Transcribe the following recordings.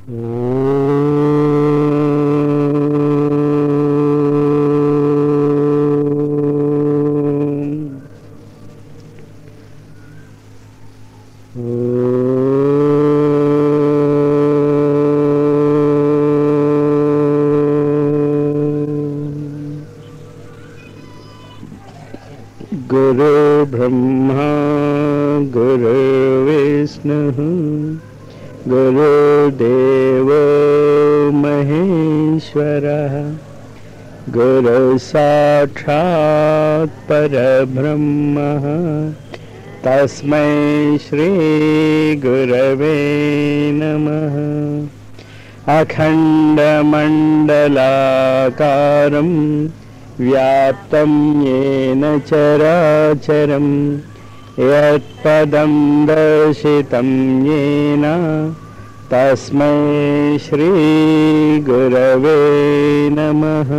गुरु ब्रह्मा गुरुविष्णुः गुरुदेवो महेश्वरः गुरुसाक्षात् परब्रह्मः तस्मै श्रीगुरवे नमः अखण्डमण्डलाकारम् व्याप्तं येन चराचरं यत्पदं दर्शितं येन तस्मै श्रीगुरवे नमः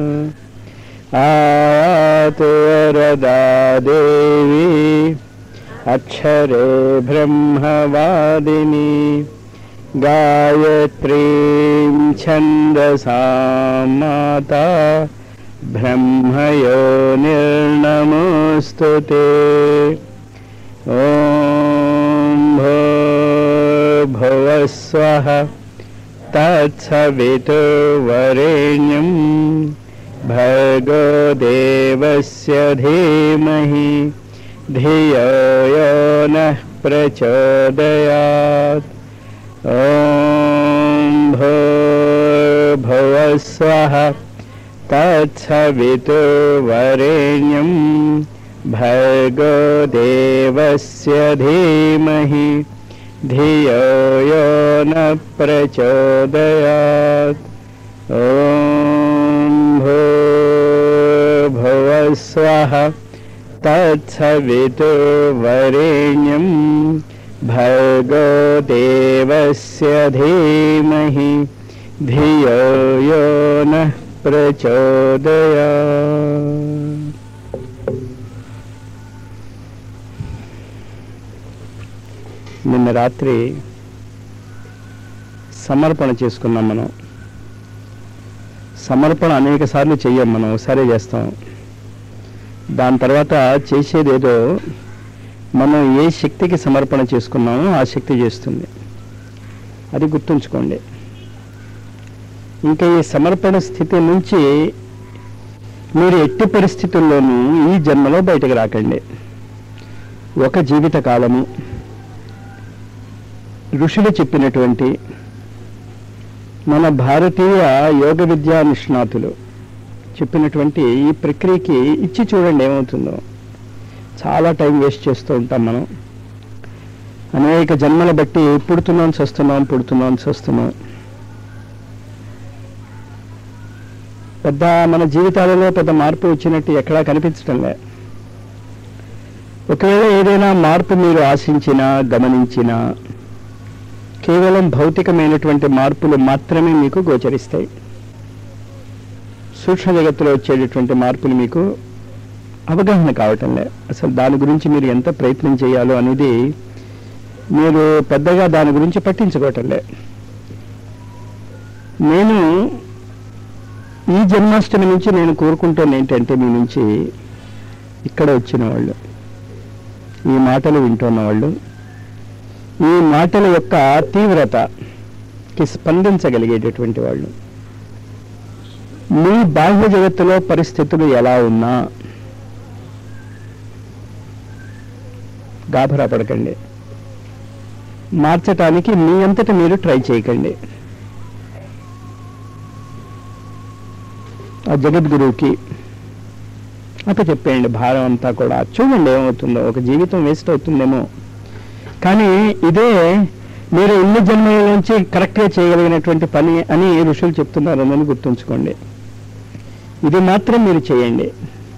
आयातु वरदा देवी अक्षरे ब्रह्मवादिनी गायत्रीं छन्दसा माता ब्रह्मयो निर्नमोऽस्तु ते ॐ भुवस्वः तत्सवितुर्वरेण्यं भर्गो देवस्य धीमहि धियो यो नः प्रचोदयात् ॐ भुवस्वः तत्सवितुर्वरेण्यं भर्गो देवस्य धीमहि धियो यो न प्रचोदयात् ॐ भुवस्वः तत्सवितुर्वरेण्यं भर्गो देवस्य धीमहि धियो यो नः ప్రచోదయా నిన్న రాత్రి సమర్పణ చేసుకున్నాం మనం సమర్పణ అనేక సార్లు చెయ్యం మనం ఒకసారి చేస్తాం దాని తర్వాత చేసేది ఏదో మనం ఏ శక్తికి సమర్పణ చేసుకున్నామో ఆ శక్తి చేస్తుంది అది గుర్తుంచుకోండి ఇంకా ఈ సమర్పణ స్థితి నుంచి మీరు ఎట్టి పరిస్థితుల్లోనూ ఈ జన్మలో బయటకు రాకండి ఒక జీవిత కాలము ఋషులు చెప్పినటువంటి మన భారతీయ యోగ విద్యా నిష్ణాతులు చెప్పినటువంటి ఈ ప్రక్రియకి ఇచ్చి చూడండి ఏమవుతుందో చాలా టైం వేస్ట్ చేస్తూ ఉంటాం మనం అనేక జన్మల బట్టి పుడుతున్నాం చస్తున్నాం పుడుతున్నాం చస్తున్నాం పెద్ద మన జీవితాలలో పెద్ద మార్పు వచ్చినట్టు ఎక్కడా కనిపించడం లే ఒకవేళ ఏదైనా మార్పు మీరు ఆశించినా గమనించినా కేవలం భౌతికమైనటువంటి మార్పులు మాత్రమే మీకు గోచరిస్తాయి సూక్ష్మ జగత్తులో వచ్చేటటువంటి మార్పులు మీకు అవగాహన కావటం లే అసలు దాని గురించి మీరు ఎంత ప్రయత్నం చేయాలో అనేది మీరు పెద్దగా దాని గురించి పట్టించుకోవటం లే నేను ఈ జన్మాష్టమి నుంచి నేను కోరుకుంటాను ఏంటంటే మీ నుంచి ఇక్కడ వచ్చిన వాళ్ళు ఈ మాటలు వింటున్న వాళ్ళు ఈ మాటల యొక్క తీవ్రతకి స్పందించగలిగేటటువంటి వాళ్ళు మీ బాహ్య జగత్తులో పరిస్థితులు ఎలా ఉన్నా గాభరా పడకండి మార్చటానికి మీ అంతట మీరు ట్రై చేయకండి ఆ జగద్గురువుకి అట్లా చెప్పేయండి భారం అంతా కూడా చూడండి ఏమవుతుందో ఒక జీవితం వేస్ట్ అవుతుందేమో కానీ ఇదే మీరు ఇన్ని జన్మల నుంచి కరెక్ట్గా చేయగలిగినటువంటి పని అని ఋషులు చెప్తున్నారు అని గుర్తుంచుకోండి ఇది మాత్రం మీరు చేయండి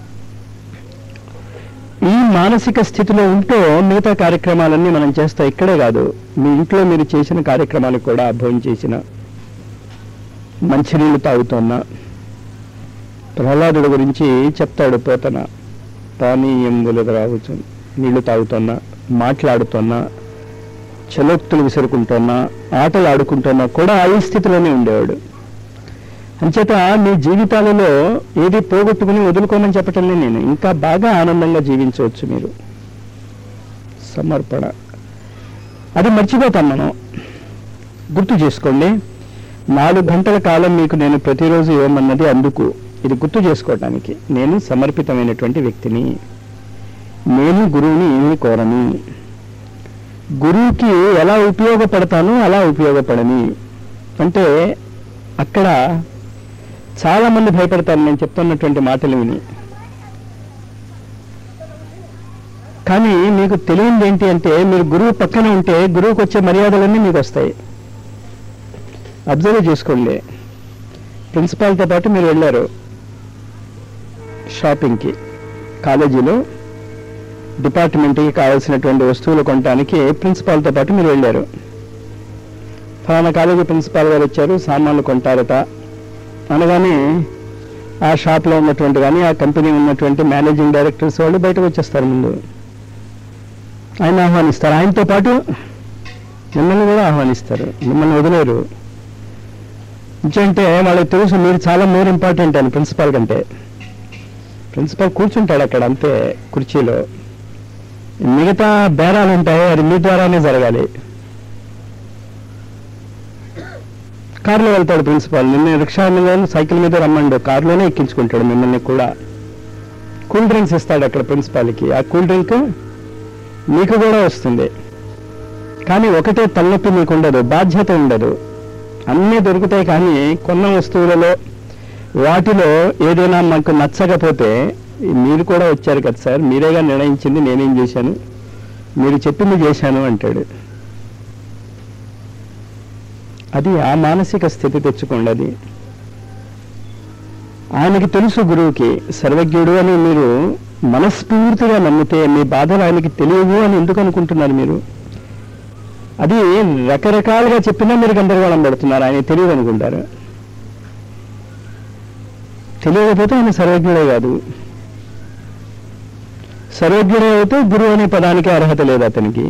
ఈ మానసిక స్థితిలో ఉంటూ మిగతా కార్యక్రమాలన్నీ మనం చేస్తాం ఇక్కడే కాదు మీ ఇంట్లో మీరు చేసిన కార్యక్రమాలు కూడా భోజనం చేసిన మంచినీళ్ళు తాగుతున్నా ప్రహ్లాదుడి గురించి చెప్తాడు పోతన పానీయంబులు రావచ్చు నీళ్లు తాగుతున్నా మాట్లాడుతున్నా చలోక్తులు విసురుకుంటున్నా ఆటలు ఆడుకుంటున్నా కూడా ఆ స్థితిలోనే ఉండేవాడు అంచేత మీ జీవితాలలో ఏది పోగొట్టుకుని వదులుకోమని చెప్పటంలే నేను ఇంకా బాగా ఆనందంగా జీవించవచ్చు మీరు సమర్పణ అది మర్చిపోతాం మనం గుర్తు చేసుకోండి నాలుగు గంటల కాలం మీకు నేను ప్రతిరోజు ఇవ్వమన్నది అందుకు ఇది గుర్తు చేసుకోవడానికి నేను సమర్పితమైనటువంటి వ్యక్తిని నేను గురువుని ఏమీ కోరను గురువుకి ఎలా ఉపయోగపడతానో అలా ఉపయోగపడని అంటే అక్కడ చాలా మంది భయపడతారు నేను చెప్తున్నటువంటి మాటలు విని కానీ మీకు తెలియంది ఏంటి అంటే మీరు గురువు పక్కన ఉంటే గురువుకి వచ్చే మర్యాదలన్నీ మీకు వస్తాయి అబ్జర్వ్ చేసుకోండి ప్రిన్సిపాల్తో పాటు మీరు వెళ్ళారు షాపింగ్కి కాలేజీలో డిపార్ట్మెంట్కి కావాల్సినటువంటి వస్తువులు కొనడానికి ప్రిన్సిపాల్తో పాటు మీరు వెళ్ళారు ఫలానా కాలేజీ ప్రిన్సిపాల్ గారు వచ్చారు సామాన్లు కొంటారట అనగానే ఆ షాప్లో ఉన్నటువంటి కానీ ఆ కంపెనీ ఉన్నటువంటి మేనేజింగ్ డైరెక్టర్స్ వాళ్ళు బయటకు వచ్చేస్తారు ముందు ఆయన ఆహ్వానిస్తారు ఆయనతో పాటు మిమ్మల్ని కూడా ఆహ్వానిస్తారు మిమ్మల్ని వదిలేరు ఎందుకంటే వాళ్ళకి తెలుసు మీరు చాలా మోర్ ఇంపార్టెంట్ అని ప్రిన్సిపాల్ కంటే ప్రిన్సిపాల్ కూర్చుంటాడు అక్కడ అంతే కుర్చీలో మిగతా బేరాలు ఉంటాయి అది మీ ద్వారానే జరగాలి కారులో వెళ్తాడు ప్రిన్సిపాల్ నిన్న రిక్షా మీద సైకిల్ మీద రమ్మండు కారులోనే ఎక్కించుకుంటాడు మిమ్మల్ని కూడా కూల్ డ్రింక్స్ ఇస్తాడు అక్కడ ప్రిన్సిపాల్కి ఆ కూల్ డ్రింక్ మీకు కూడా వస్తుంది కానీ ఒకటే తలనొప్పి మీకు ఉండదు బాధ్యత ఉండదు అన్నీ దొరుకుతాయి కానీ కొన్న వస్తువులలో వాటిలో ఏదైనా మాకు నచ్చకపోతే మీరు కూడా వచ్చారు కదా సార్ మీరేగా నిర్ణయించింది నేనేం చేశాను మీరు చెప్పింది చేశాను అంటాడు అది ఆ మానసిక స్థితి తెచ్చుకోండి అది ఆయనకి తెలుసు గురువుకి సర్వజ్ఞుడు అని మీరు మనస్ఫూర్తిగా నమ్మితే మీ బాధలు ఆయనకి తెలియవు అని ఎందుకు అనుకుంటున్నారు మీరు అది రకరకాలుగా చెప్పినా మీరు గందరగోళం పడుతున్నారు ఆయన తెలియదు అనుకుంటారు తెలియకపోతే ఆయన సర్వజ్ఞుడే కాదు సర్వజ్ఞుడే అయితే గురువు అనే పదానికి అర్హత లేదు అతనికి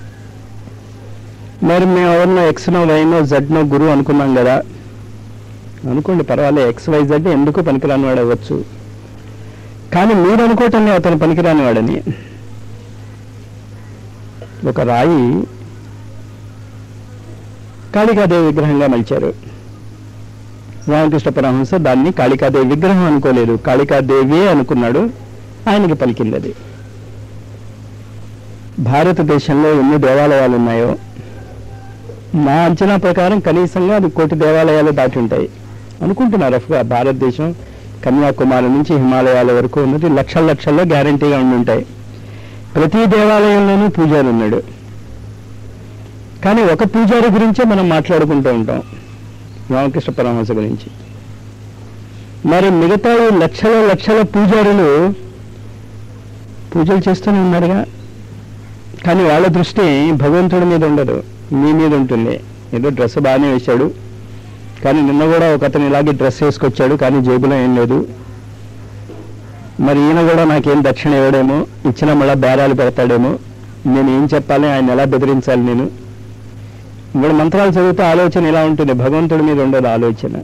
మరి మేము ఎవరినో ఎక్స్నో వైనో జడ్నో గురువు అనుకున్నాం కదా అనుకోండి పర్వాలేదు ఎక్స్ వై జడ్ ఎందుకు పనికిరాని వాడు అవ్వచ్చు కానీ మీరు అనుకోవటం అతను పనికిరాని వాడని ఒక రాయి కాళికాదేవి విగ్రహంగా మలిచారు రామకృష్ణ పరమహంస దాన్ని కాళికాదేవి విగ్రహం అనుకోలేదు కాళికాదేవి అనుకున్నాడు ఆయనకి పలికింది అది భారతదేశంలో ఎన్ని దేవాలయాలు ఉన్నాయో నా అంచనా ప్రకారం కనీసంగా అది కోటి దేవాలయాలు దాటి ఉంటాయి అనుకుంటున్నారు రఫ్గా భారతదేశం కన్యాకుమారి నుంచి హిమాలయాల వరకు ఉన్నది లక్షల లక్షల్లో గ్యారంటీగా ఉండి ఉంటాయి ప్రతి దేవాలయంలోనూ పూజారి ఉన్నాడు కానీ ఒక పూజారి గురించే మనం మాట్లాడుకుంటూ ఉంటాం రామకృష్ణ పరమహంస గురించి మరి మిగతా ఈ లక్షల లక్షల పూజారులు పూజలు చేస్తూనే ఉన్నారుగా కానీ వాళ్ళ దృష్టి భగవంతుడి మీద ఉండదు మీ మీద ఉంటుంది ఏదో డ్రెస్ బాగానే వేశాడు కానీ నిన్న కూడా ఒక అతను ఇలాగే డ్రెస్ వేసుకొచ్చాడు కానీ జేబులో ఏం లేదు మరి ఈయన కూడా నాకేం దక్షిణ ఇవ్వడేమో ఇచ్చిన మళ్ళా బేరాలు పెడతాడేమో నేను ఏం చెప్పాలి ఆయన ఎలా బెదిరించాలి నేను ఇప్పుడు మంత్రాలు చదివితే ఆలోచన ఇలా ఉంటుంది భగవంతుడి మీద ఉండదు ఆలోచన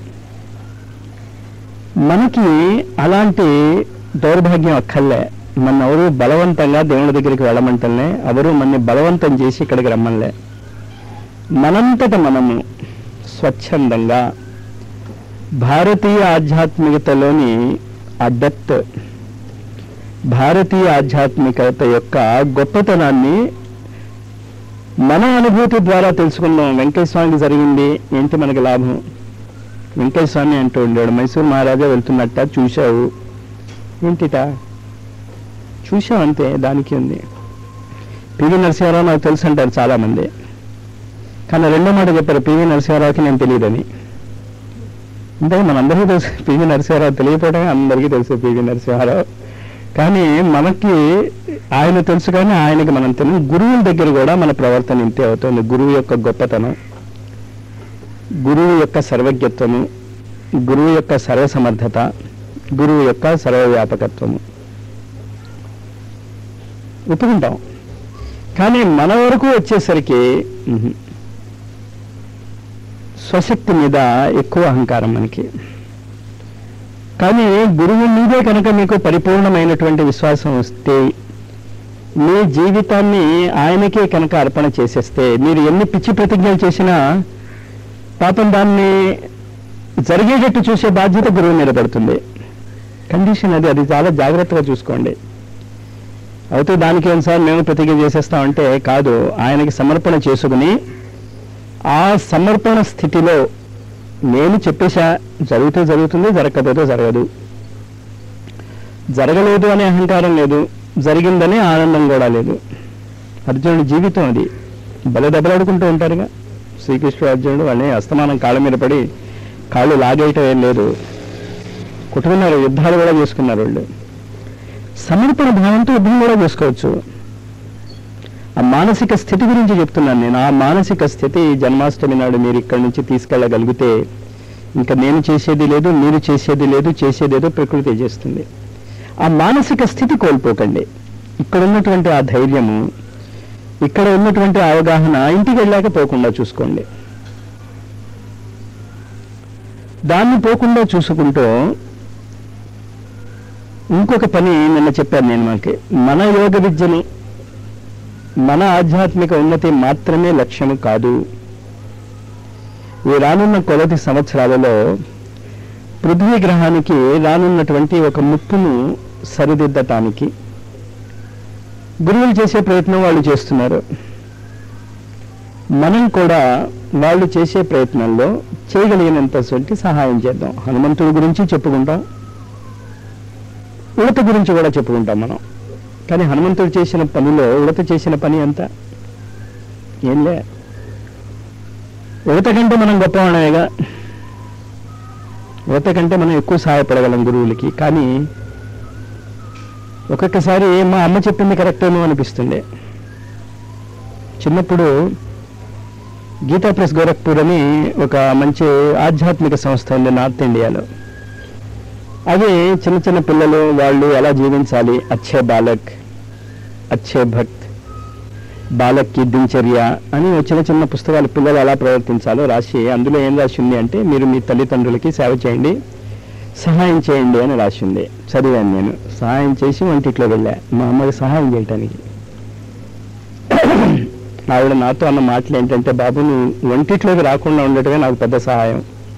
మనకి అలాంటి దౌర్భాగ్యం అక్కర్లే మన ఎవరు బలవంతంగా దేవుని దగ్గరికి వెళ్ళమంటలే ఎవరు మనని బలవంతం చేసి ఇక్కడికి రమ్మలే మనంతట మనము స్వచ్ఛందంగా భారతీయ ఆధ్యాత్మికతలోని ఆ డెప్త్ భారతీయ ఆధ్యాత్మికత యొక్క గొప్పతనాన్ని మన అనుభూతి ద్వారా తెలుసుకుందాం వెంకయ్య స్వామికి జరిగింది ఏంటి మనకి లాభం వెంకయ్య స్వామి అంటూ ఉండాడు మైసూరు మహారాజా వెళ్తున్నట్ట చూశావు ఏంటిట చూశావు అంతే దానికి ఉంది పివి నరసింహారావు నాకు తెలుసు అంటారు చాలామంది కానీ రెండో మాట చెప్పారు పివి నరసింహారావుకి నేను తెలియదని అంటే మనందరికీ తెలుసు పివి నరసింహారావు తెలియకపోవడమే అందరికీ తెలుసు పివి నరసింహారావు కానీ మనకి ఆయన తెలుసు కానీ ఆయనకి మనం తెలియదు గురువుల దగ్గర కూడా మన ప్రవర్తన ఇంతే అవుతుంది గురువు యొక్క గొప్పతనం గురువు యొక్క సర్వజ్ఞత్వము గురువు యొక్క సర్వసమర్థత గురువు యొక్క సర్వవ్యాపకత్వము ఒప్పుకుంటాం కానీ మన వరకు వచ్చేసరికి ఉహు, స్వశక్తి మీద ఎక్కువ అహంకారం మనకి కానీ గురువు మీదే కనుక మీకు పరిపూర్ణమైనటువంటి విశ్వాసం వస్తే మీ జీవితాన్ని ఆయనకే కనుక అర్పణ చేసేస్తే మీరు ఎన్ని పిచ్చి ప్రతిజ్ఞలు చేసినా పాపం దాన్ని జరిగేటట్టు చూసే బాధ్యత గురువు మీద పడుతుంది కండిషన్ అది అది చాలా జాగ్రత్తగా చూసుకోండి అయితే దానికి ఒకసారి మేము ప్రతిజ్ఞ చేసేస్తామంటే కాదు ఆయనకి సమర్పణ చేసుకుని ఆ సమర్పణ స్థితిలో నేను చెప్పేశా జరిగితే జరుగుతుంది జరగకపోతే జరగదు జరగలేదు అనే అహంకారం లేదు జరిగిందనే ఆనందం కూడా లేదు అర్జునుడి జీవితం అది బల దెబ్బలాడుకుంటూ ఉంటారుగా శ్రీకృష్ణుడు అర్జునుడు వాళ్ళని అస్తమానం కాళ్ళ మీద పడి కాళ్ళు లాగేయటం ఏం లేదు కుటుంబాలు యుద్ధాలు కూడా చేసుకున్నారు వాళ్ళు సమర్పణ భావంతో యుద్ధం కూడా చేసుకోవచ్చు ఆ మానసిక స్థితి గురించి చెప్తున్నాను నేను ఆ మానసిక స్థితి జన్మాష్టమి నాడు మీరు ఇక్కడి నుంచి తీసుకెళ్ళగలిగితే ఇంకా నేను చేసేది లేదు మీరు చేసేది లేదు చేసేదేదో ప్రకృతి చేస్తుంది ఆ మానసిక స్థితి కోల్పోకండి ఇక్కడ ఉన్నటువంటి ఆ ధైర్యము ఇక్కడ ఉన్నటువంటి అవగాహన ఇంటికి వెళ్ళాక పోకుండా చూసుకోండి దాన్ని పోకుండా చూసుకుంటూ ఇంకొక పని నిన్న చెప్పాను నేను మనకి మన యోగ విద్యని మన ఆధ్యాత్మిక ఉన్నతి మాత్రమే లక్ష్యము కాదు ఈ రానున్న కొలది సంవత్సరాలలో పృథ్వీ గ్రహానికి రానున్నటువంటి ఒక ముప్పును సరిదిద్దటానికి గురువులు చేసే ప్రయత్నం వాళ్ళు చేస్తున్నారు మనం కూడా వాళ్ళు చేసే ప్రయత్నంలో చేయగలిగినంతటువంటి సహాయం చేద్దాం హనుమంతుడి గురించి చెప్పుకుంటాం ఉడత గురించి కూడా చెప్పుకుంటాం మనం కానీ హనుమంతుడు చేసిన పనిలో ఉడత చేసిన పని ఎంత ఏం లే ఉడత కంటే మనం గొప్పవాళ్ళమేగా ఉడత కంటే మనం ఎక్కువ సహాయపడగలం గురువులకి కానీ ఒక్కొక్కసారి మా అమ్మ చెప్పింది కరెక్టేమో అనిపిస్తుంది చిన్నప్పుడు గీతా ప్రెస్ గోరఖ్పూర్ అని ఒక మంచి ఆధ్యాత్మిక సంస్థ ఉంది నార్త్ ఇండియాలో అది చిన్న చిన్న పిల్లలు వాళ్ళు ఎలా జీవించాలి అచ్చే బాలక్ అచ్చే భక్త్ బాలక్ కి దినచర్య అని ఓ చిన్న చిన్న పుస్తకాలు పిల్లలు ఎలా ప్రవర్తించాలో రాసి అందులో ఏం రాసి ఉంది అంటే మీరు మీ తల్లిదండ్రులకి సేవ చేయండి సహాయం చేయండి అని రాసి ఉంది చదివాను నేను సహాయం చేసి వంటిట్లో వెళ్ళా మా అమ్మకి సహాయం చేయటానికి ఆవిడ నాతో అన్న మాటలు ఏంటంటే బాబు నువ్వు వంటిట్లోకి రాకుండా ఉండటమే నాకు పెద్ద సహాయం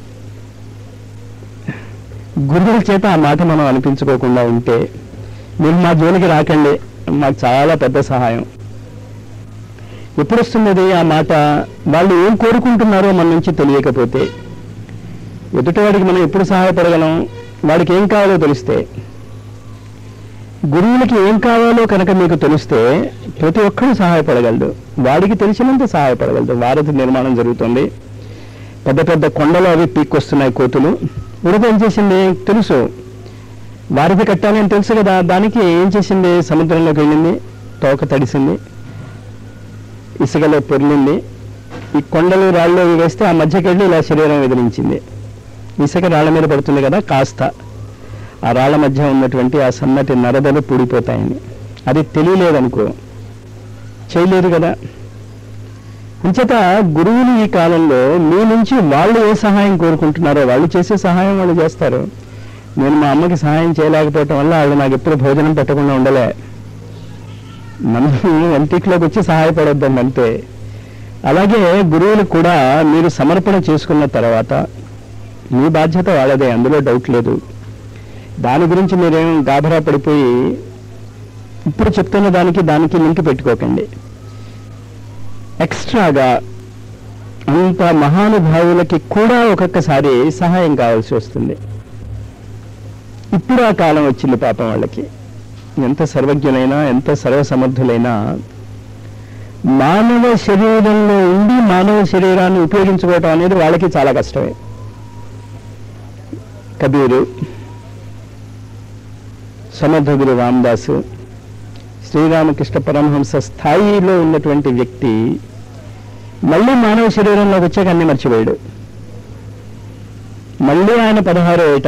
గురువుల చేత ఆ మాట మనం అనిపించుకోకుండా ఉంటే మీరు మా జోలికి రాకండి మాకు చాలా పెద్ద సహాయం ఎప్పుడు వస్తున్నది ఆ మాట వాళ్ళు ఏం కోరుకుంటున్నారో మన నుంచి తెలియకపోతే ఎదుటివాడికి మనం ఎప్పుడు సహాయపడగలం వాడికి ఏం కావాలో తెలిస్తే గురువులకి ఏం కావాలో కనుక మీకు తెలిస్తే ప్రతి ఒక్కరూ సహాయపడగలడు వాడికి తెలిసినంత సహాయపడగలడు వారధి నిర్మాణం జరుగుతుంది పెద్ద పెద్ద కొండలు అవి పీక్కొస్తున్నాయి కోతులు ఉడత ఏం చేసింది తెలుసు వారిది కట్టాలి అని తెలుసు కదా దానికి ఏం చేసింది సముద్రంలోకి వెళ్ళింది తోక తడిసింది ఇసుకలో పొర్లింది ఈ కొండలు రాళ్ళు అవి వేస్తే ఆ మధ్యకి వెళ్ళి ఇలా శరీరం ఎదిరించింది ఇసుక రాళ్ళ మీద పడుతుంది కదా కాస్త ఆ రాళ్ళ మధ్య ఉన్నటువంటి ఆ సన్నటి నరదలు పూడిపోతాయని అది తెలియలేదనుకో చేయలేదు కదా అంచేత గురువులు ఈ కాలంలో మీ నుంచి వాళ్ళు ఏ సహాయం కోరుకుంటున్నారో వాళ్ళు చేసే సహాయం వాళ్ళు చేస్తారు నేను మా అమ్మకి సహాయం చేయలేకపోవటం వల్ల వాళ్ళు నాకు ఎప్పుడు భోజనం పెట్టకుండా ఉండలే మనం వంటిట్లోకి వచ్చి సహాయపడొద్దండి అంతే అలాగే గురువులు కూడా మీరు సమర్పణ చేసుకున్న తర్వాత మీ బాధ్యత వాళ్ళదే అందులో డౌట్ లేదు దాని గురించి మీరేం గాభరా పడిపోయి ఇప్పుడు చెప్తున్న దానికి దానికి లింక్ పెట్టుకోకండి ఎక్స్ట్రాగా అంత మహానుభావులకి కూడా ఒక్కొక్కసారి సహాయం కావాల్సి వస్తుంది ఇప్పుడు ఆ కాలం వచ్చింది పాపం వాళ్ళకి ఎంత సర్వజ్ఞులైనా ఎంత సర్వసమర్థులైనా మానవ శరీరంలో ఉండి మానవ శరీరాన్ని ఉపయోగించుకోవటం అనేది వాళ్ళకి చాలా కష్టమే కబీరు సమర్థగురు రామదాసు శ్రీరామకృష్ణ పరమహంస స్థాయిలో ఉన్నటువంటి వ్యక్తి మళ్ళీ మానవ శరీరంలోకి వచ్చాక అన్ని మర్చిపోయాడు మళ్ళీ ఆయన పదహారో ఏట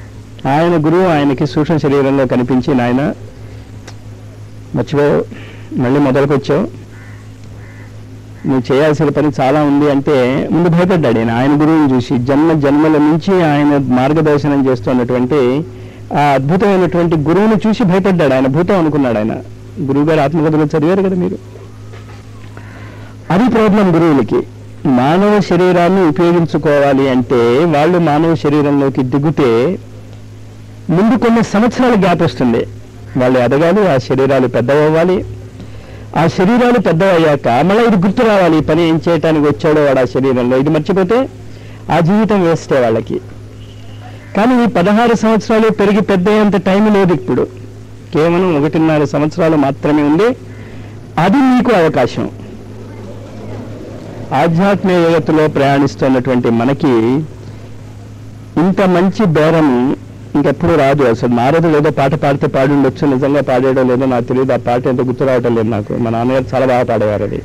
ఆయన గురువు ఆయనకి సూక్ష్మ శరీరంలో కనిపించి నాయన మర్చిపో మళ్ళీ మొదలుకొచ్చావు నువ్వు చేయాల్సిన పని చాలా ఉంది అంటే ముందు భయపడ్డాడు ఆయన ఆయన గురువుని చూసి జన్మ జన్మల నుంచి ఆయన మార్గదర్శనం చేస్తున్నటువంటి ఆ అద్భుతమైనటువంటి గురువుని చూసి భయపడ్డాడు ఆయన భూతం అనుకున్నాడు ఆయన గురువు గారు ఆత్మకథలో చదివారు కదా మీరు అది ప్రాబ్లం గురువులకి మానవ శరీరాన్ని ఉపయోగించుకోవాలి అంటే వాళ్ళు మానవ శరీరంలోకి దిగితే ముందు కొన్ని సంవత్సరాల గ్యాప్ వస్తుంది వాళ్ళు ఎదగాలి ఆ శరీరాలు పెద్దవవ్వాలి ఆ శరీరాలు పెద్దవయ్యాక మళ్ళీ ఇది గుర్తు రావాలి ఈ పని ఏం చేయటానికి వచ్చాడో వాడు ఆ శరీరంలో ఇది మర్చిపోతే ఆ జీవితం వేస్టే వాళ్ళకి కానీ ఈ పదహారు సంవత్సరాలు పెరిగి పెద్దయ్యేంత టైం లేదు ఇప్పుడు కేవలం ఒకటిన్నర సంవత్సరాలు మాత్రమే ఉంది అది మీకు అవకాశం ఆధ్యాత్మిక జగత్తులో ప్రయాణిస్తున్నటువంటి మనకి ఇంత మంచి బేరం ఇంకెప్పుడు రాదు అసలు నారదుడు ఏదో పాట పాడితే పాడి ఉండొచ్చు నిజంగా పాడేయడం లేదో నాకు తెలియదు ఆ పాట ఎంత గుర్తు రావటం లేదు నాకు మా నాన్నగారు చాలా బాగా పాడేవారు అది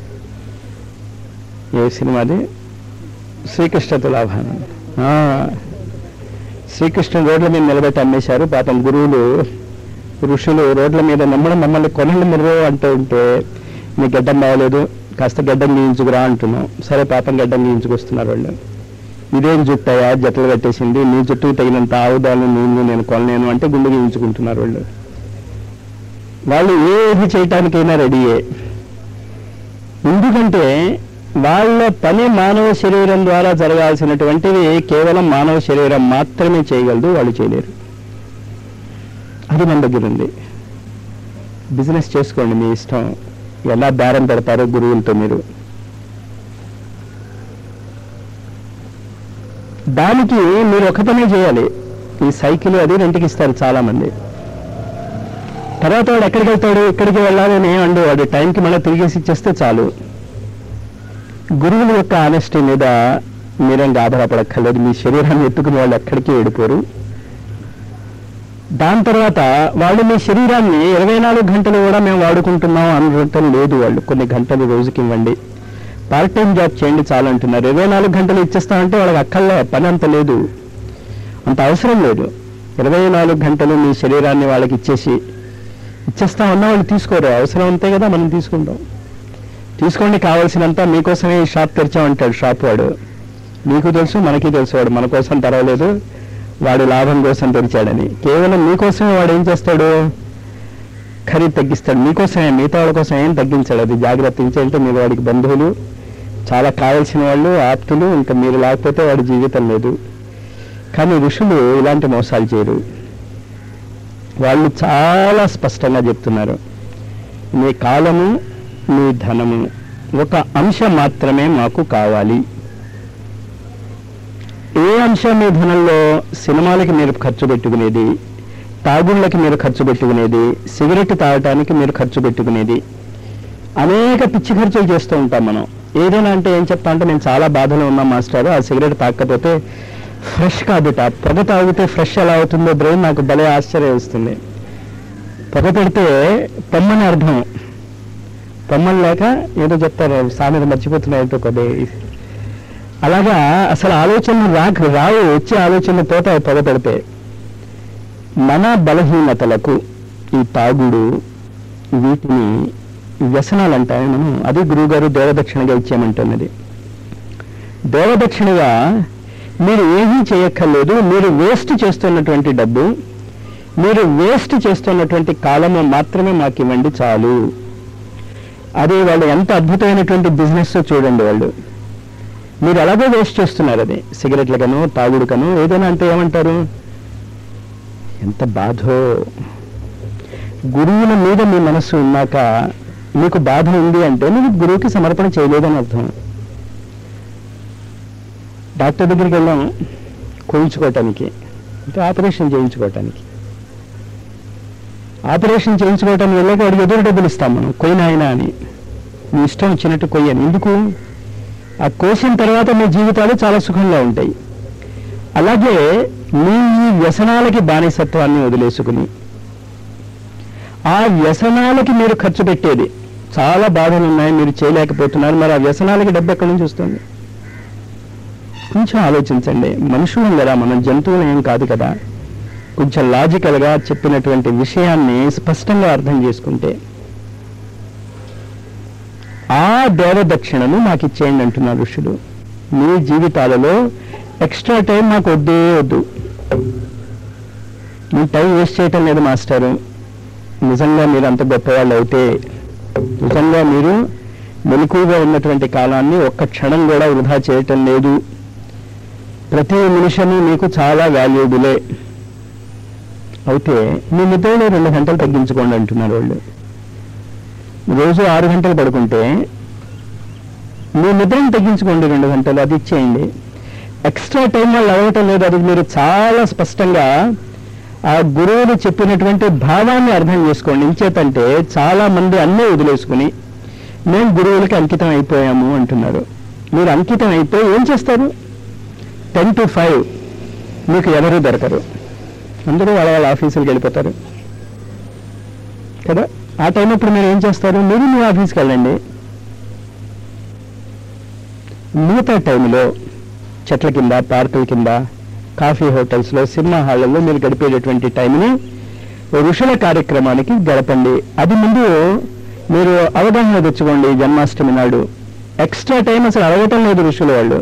ఏ సినిమాది శ్రీకృష్ణ తులాభానం ఆ, శ్రీకృష్ణ రోడ్ల మీద నిలబెట్టి అమ్మేశారు పాపం గురువులు ఋషులు రోడ్ల మీద నమ్మడం మమ్మల్ని కొనలు మీరు అంటూ ఉంటే మీ గడ్డం బాగలేదు కాస్త గడ్డం గీయించుకురా అంటున్నాం సరే పాపం గడ్డం గీయించుకొస్తున్నారు వాళ్ళు ఇదేం జుట్టయా జట్టలు కట్టేసింది నీ జుట్టుకు తగినంత ఆవుదాలు నీళ్ళు నేను కొనలేను అంటే గుండె గీయించుకుంటున్నారు వాళ్ళు వాళ్ళు ఏది చేయటానికైనా రెడీయే ఎందుకంటే వాళ్ళ పని మానవ శరీరం ద్వారా జరగాల్సినటువంటివి కేవలం మానవ శరీరం మాత్రమే చేయగలదు వాళ్ళు చేయలేరు అది మన దగ్గర ఉంది బిజినెస్ చేసుకోండి మీ ఇష్టం ఎలా బేరం పెడతారో గురువులతో మీరు దానికి మీరు ఒక పనే చేయాలి ఈ సైకిల్ అది రెంట్కి ఇస్తారు చాలా మంది తర్వాత వాడు ఎక్కడికి వెళ్తాడు ఇక్కడికి వెళ్ళాలని అండు వాడు టైంకి మళ్ళీ తిరిగేసి ఇచ్చేస్తే చాలు గురువుల యొక్క ఆనెస్టీ మీద మీరేం ఆధారపడక్కర్లేదు మీ శరీరాన్ని ఎత్తుకుని వాళ్ళు ఎక్కడికి వెళ్ళిపోరు దాని తర్వాత వాళ్ళు మీ శరీరాన్ని ఇరవై నాలుగు గంటలు కూడా మేము వాడుకుంటున్నాం అనటం లేదు వాళ్ళు కొన్ని గంటలు రోజుకి ఇవ్వండి పార్ట్ టైం జాబ్ చేయండి చాలు అంటున్నారు ఇరవై నాలుగు గంటలు ఇచ్చేస్తామంటే వాళ్ళకి అక్కల్లో పని అంత లేదు అంత అవసరం లేదు ఇరవై నాలుగు గంటలు మీ శరీరాన్ని వాళ్ళకి ఇచ్చేసి ఇచ్చేస్తామన్నా వాళ్ళు తీసుకోరు అవసరం అంతే కదా మనం తీసుకుంటాం తీసుకోండి కావాల్సినంత మీకోసమే ఈ షాప్ తెరిచామంటాడు షాప్ వాడు మీకు తెలుసు మనకి తెలుసు వాడు మన కోసం తెరవలేదు వాడు లాభం కోసం తెరిచాడని కేవలం మీకోసమే వాడు ఏం చేస్తాడు ఖరీదు తగ్గిస్తాడు మీకోసమే మిగతా వాళ్ళ కోసం ఏం తగ్గించాడు అది జాగ్రత్త ఇంచేంటే మీరు వాడికి బంధువులు చాలా కావలసిన వాళ్ళు ఆప్తులు ఇంకా మీరు లేకపోతే వాడి జీవితం లేదు కానీ ఋషులు ఇలాంటి మోసాలు చేయరు వాళ్ళు చాలా స్పష్టంగా చెప్తున్నారు మీ కాలము మీ ధనము ఒక అంశం మాత్రమే మాకు కావాలి ఏ అంశం మీ ధనంలో సినిమాలకి మీరు ఖర్చు పెట్టుకునేది తాగుళ్ళకి మీరు ఖర్చు పెట్టుకునేది సిగరెట్ తాగటానికి మీరు ఖర్చు పెట్టుకునేది అనేక పిచ్చి ఖర్చులు చేస్తూ ఉంటాం మనం ఏదైనా అంటే ఏం చెప్తా అంటే నేను చాలా బాధలో ఉన్నా మాస్టర్ ఆ సిగరెట్ తాగకపోతే ఫ్రెష్ కాదుట పొగ తాగితే ఫ్రెష్ ఎలా అవుతుందో బ్రెయిన్ నాకు భలే ఆశ్చర్యం వేస్తుంది పొగ పెడితే పొమ్మని అర్థం పొమ్మని లేక ఏదో చెప్తారు సామెత మర్చిపోతున్నాయంటో కొద్ది అలాగా అసలు ఆలోచనలు రాక రావు వచ్చే ఆలోచనలు పోతాయి పొగ పెడితే మన బలహీనతలకు ఈ తాగుడు వీటిని వ్యసనాలు అంటాయి మనం అది గురువుగారు దేవదక్షిణగా ఇచ్చామంటున్నది దేవదక్షిణగా మీరు ఏమీ చేయక్కర్లేదు మీరు వేస్ట్ చేస్తున్నటువంటి డబ్బు మీరు వేస్ట్ చేస్తున్నటువంటి కాలము మాత్రమే మాకు ఇవ్వండి చాలు అదే వాళ్ళు ఎంత అద్భుతమైనటువంటి బిజినెస్ చూడండి వాళ్ళు మీరు ఎలాగో వేస్ట్ చేస్తున్నారు అది సిగరెట్లకను తాగుడుకను ఏదైనా అంటే ఏమంటారు ఎంత బాధో గురువుల మీద మీ మనస్సు ఉన్నాక మీకు బాధ ఉంది అంటే నువ్వు గురువుకి సమర్పణ చేయలేదని అర్థం డాక్టర్ దగ్గరికి వెళ్ళాం కోయించుకోవటానికి అంటే ఆపరేషన్ చేయించుకోవటానికి ఆపరేషన్ చేయించుకోవటానికి వెళ్ళాక వాడికి ఎదురు డబ్బులు ఇస్తాం మనం కొయ్యనాయన అని మీ ఇష్టం వచ్చినట్టు కొయ్యని ఎందుకు ఆ కోసిన తర్వాత మీ జీవితాలు చాలా సుఖంగా ఉంటాయి అలాగే మీ ఈ వ్యసనాలకి బానిసత్వాన్ని వదిలేసుకుని ఆ వ్యసనాలకి మీరు ఖర్చు పెట్టేది చాలా బాధలు ఉన్నాయి మీరు చేయలేకపోతున్నారు మరి ఆ వ్యసనాలకి డబ్బు ఎక్కడి నుంచి వస్తుంది కొంచెం ఆలోచించండి మనుషులం కదా మనం జంతువులు ఏం కాదు కదా కొంచెం లాజికల్గా చెప్పినటువంటి విషయాన్ని స్పష్టంగా అర్థం చేసుకుంటే ఆ దేవదక్షిణను మాకు ఇచ్చేయండి అంటున్నారు ఋషులు మీ జీవితాలలో ఎక్స్ట్రా టైం మాకు వద్దే వద్దు మీ టైం వేస్ట్ చేయటం లేదు మాస్టారు నిజంగా మీరు అంత గొప్పవాళ్ళు అయితే నిజంగా మీరు మెలకుగా ఉన్నటువంటి కాలాన్ని ఒక్క క్షణం కూడా వృధా చేయటం లేదు ప్రతి నిమిషము మీకు చాలా వాల్యూబులే అయితే మీ నిద్రలో రెండు గంటలు తగ్గించుకోండి అంటున్నారు వాళ్ళు రోజు ఆరు గంటలు పడుకుంటే మీ నిద్రను తగ్గించుకోండి రెండు గంటలు అది ఇచ్చేయండి ఎక్స్ట్రా టైం వాళ్ళు అవ్వటం లేదు అది మీరు చాలా స్పష్టంగా ఆ గురువులు చెప్పినటువంటి భావాన్ని అర్థం చేసుకోండి ఇంచేతంటే చాలా మంది అన్నీ వదిలేసుకుని మేము గురువులకి అంకితం అయిపోయాము అంటున్నారు మీరు అంకితం అయిపోయి ఏం చేస్తారు టెన్ టు ఫైవ్ మీకు ఎవరు దొరకరు అందరూ వాళ్ళ వాళ్ళ ఆఫీసులకు వెళ్ళిపోతారు కదా ఆ టైం అప్పుడు మీరు ఏం చేస్తారు మీరు మీ ఆఫీస్కి వెళ్ళండి మిగతా టైంలో చెట్ల కింద పార్కుల కింద కాఫీ హోటల్స్లో సినిమా హాళ్ళల్లో మీరు గడిపేటటువంటి టైంని ఋషుల కార్యక్రమానికి గడపండి అది ముందు మీరు అవగాహన తెచ్చుకోండి జన్మాష్టమి నాడు ఎక్స్ట్రా టైం అసలు అడగటం లేదు ఋషుల వాళ్ళు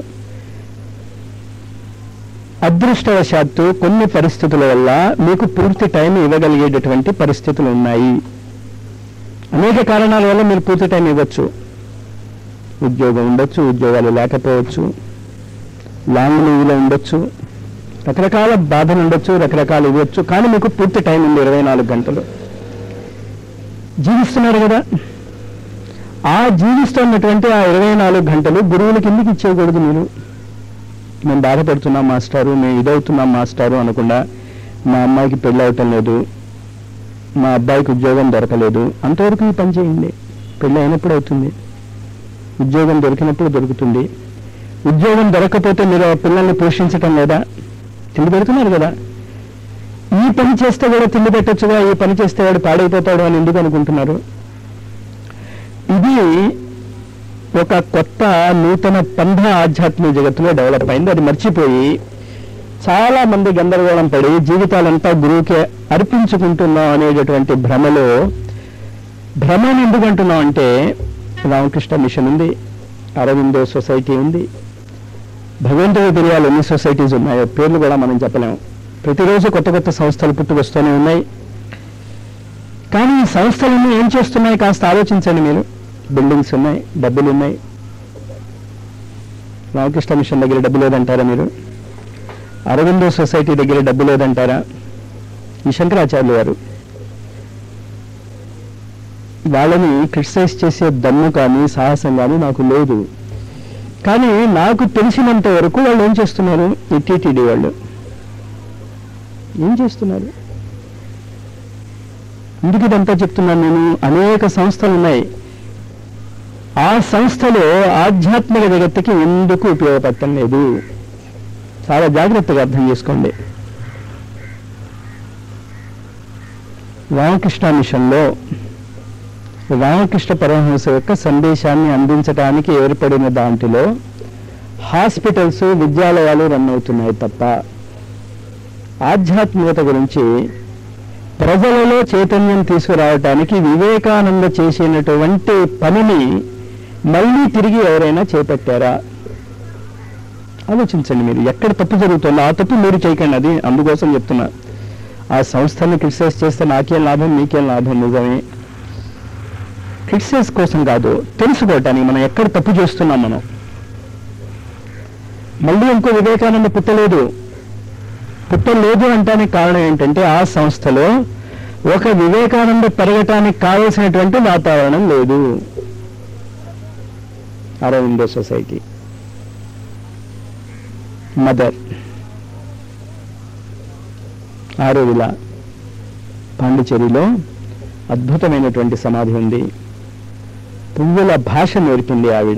అదృష్టవశాత్తు కొన్ని పరిస్థితుల వల్ల మీకు పూర్తి టైం ఇవ్వగలిగేటటువంటి పరిస్థితులు ఉన్నాయి అనేక కారణాల వల్ల మీరు పూర్తి టైం ఇవ్వచ్చు ఉద్యోగం ఉండొచ్చు ఉద్యోగాలు లేకపోవచ్చు లాంగ్ లీవ్లో ఉండొచ్చు రకరకాల బాధలు ఉండొచ్చు రకరకాలు ఇవ్వచ్చు కానీ మీకు పూర్తి టైం ఉంది ఇరవై నాలుగు గంటలు జీవిస్తున్నారు కదా ఆ జీవిస్తున్నటువంటి ఆ ఇరవై నాలుగు గంటలు గురువులకి ఎందుకు ఇచ్చేయకూడదు మీరు మేము బాధపడుతున్నాం మాస్టారు మేము ఇదవుతున్నాం మాస్టారు అనకుండా మా అమ్మాయికి పెళ్ళి అవటం లేదు మా అబ్బాయికి ఉద్యోగం దొరకలేదు అంతవరకు ఈ పని చేయండి పెళ్ళి అయినప్పుడు అవుతుంది ఉద్యోగం దొరికినప్పుడు దొరుకుతుంది ఉద్యోగం దొరకకపోతే మీరు ఆ పిల్లల్ని పోషించటం లేదా తిండి పెడుతున్నారు కదా ఈ పని చేస్తే కూడా తిండి పెట్టొచ్చుగా ఈ పని చేస్తే వాడు పాడైపోతాడు అని ఎందుకు అనుకుంటున్నారు ఇది ఒక కొత్త నూతన పంధ ఆధ్యాత్మిక జగత్తులో డెవలప్ అయింది అది మర్చిపోయి చాలా మంది గందరగోళం పడి జీవితాలంతా గురువుకే అర్పించుకుంటున్నాం అనేటటువంటి భ్రమలో భ్రమను ఎందుకు అంటున్నాం అంటే రామకృష్ణ మిషన్ ఉంది అరవిందో సొసైటీ ఉంది భగవంతుడు తెలియాలి ఎన్ని సొసైటీస్ ఉన్నాయో పేర్లు కూడా మనం చెప్పలేము ప్రతిరోజు కొత్త కొత్త సంస్థలు పుట్టుకొస్తూనే ఉన్నాయి కానీ ఈ సంస్థలన్నీ ఏం చేస్తున్నాయి కాస్త ఆలోచించండి మీరు బిల్డింగ్స్ ఉన్నాయి డబ్బులు ఉన్నాయి రామకృష్ణ మిషన్ దగ్గర డబ్బు లేదంటారా మీరు అరవిందో సొసైటీ దగ్గర డబ్బు లేదంటారా ఈ శంకరాచార్యులు గారు వాళ్ళని క్రిటిసైజ్ చేసే దమ్ము కానీ సాహసం కానీ నాకు లేదు కానీ నాకు తెలిసినంత వరకు వాళ్ళు ఏం చేస్తున్నారు ఈ టీటీడీ వాళ్ళు ఏం చేస్తున్నారు ఎందుకు ఇదంతా చెప్తున్నాను నేను అనేక సంస్థలు ఉన్నాయి ఆ సంస్థలో ఆధ్యాత్మిక జగత్తుకి ఎందుకు ఉపయోగపడటం లేదు చాలా జాగ్రత్తగా అర్థం చేసుకోండి రామకృష్ణ మిషన్లో రామకృష్ణ పరమహంస యొక్క సందేశాన్ని అందించడానికి ఏర్పడిన దాంట్లో హాస్పిటల్స్ విద్యాలయాలు రన్ అవుతున్నాయి తప్ప ఆధ్యాత్మికత గురించి ప్రజలలో చైతన్యం తీసుకురావటానికి వివేకానంద చేసినటువంటి పనిని మళ్ళీ తిరిగి ఎవరైనా చేపట్టారా ఆలోచించండి మీరు ఎక్కడ తప్పు జరుగుతుందో ఆ తప్పు మీరు చేయకండి అది అందుకోసం చెప్తున్నా ఆ సంస్థని క్రిటిసైజ్ చేస్తే నాకేం లాభం మీకేం లాభం నిజమే క్రిటిసైజ్ కోసం కాదు తెలుసుకోవటానికి మనం ఎక్కడ తప్పు చేస్తున్నాం మనం మళ్ళీ ఇంకో వివేకానంద పుట్టలేదు పుట్టలేదు అంటానికి కారణం ఏంటంటే ఆ సంస్థలో ఒక వివేకానంద పెరగటానికి కావలసినటువంటి వాతావరణం లేదు అరవిందో సొసైటీ మదర్ ఆరోవిల పాండిచేరిలో అద్భుతమైనటువంటి సమాధి ఉంది పువ్వుల భాష నేర్పింది ఆవిడ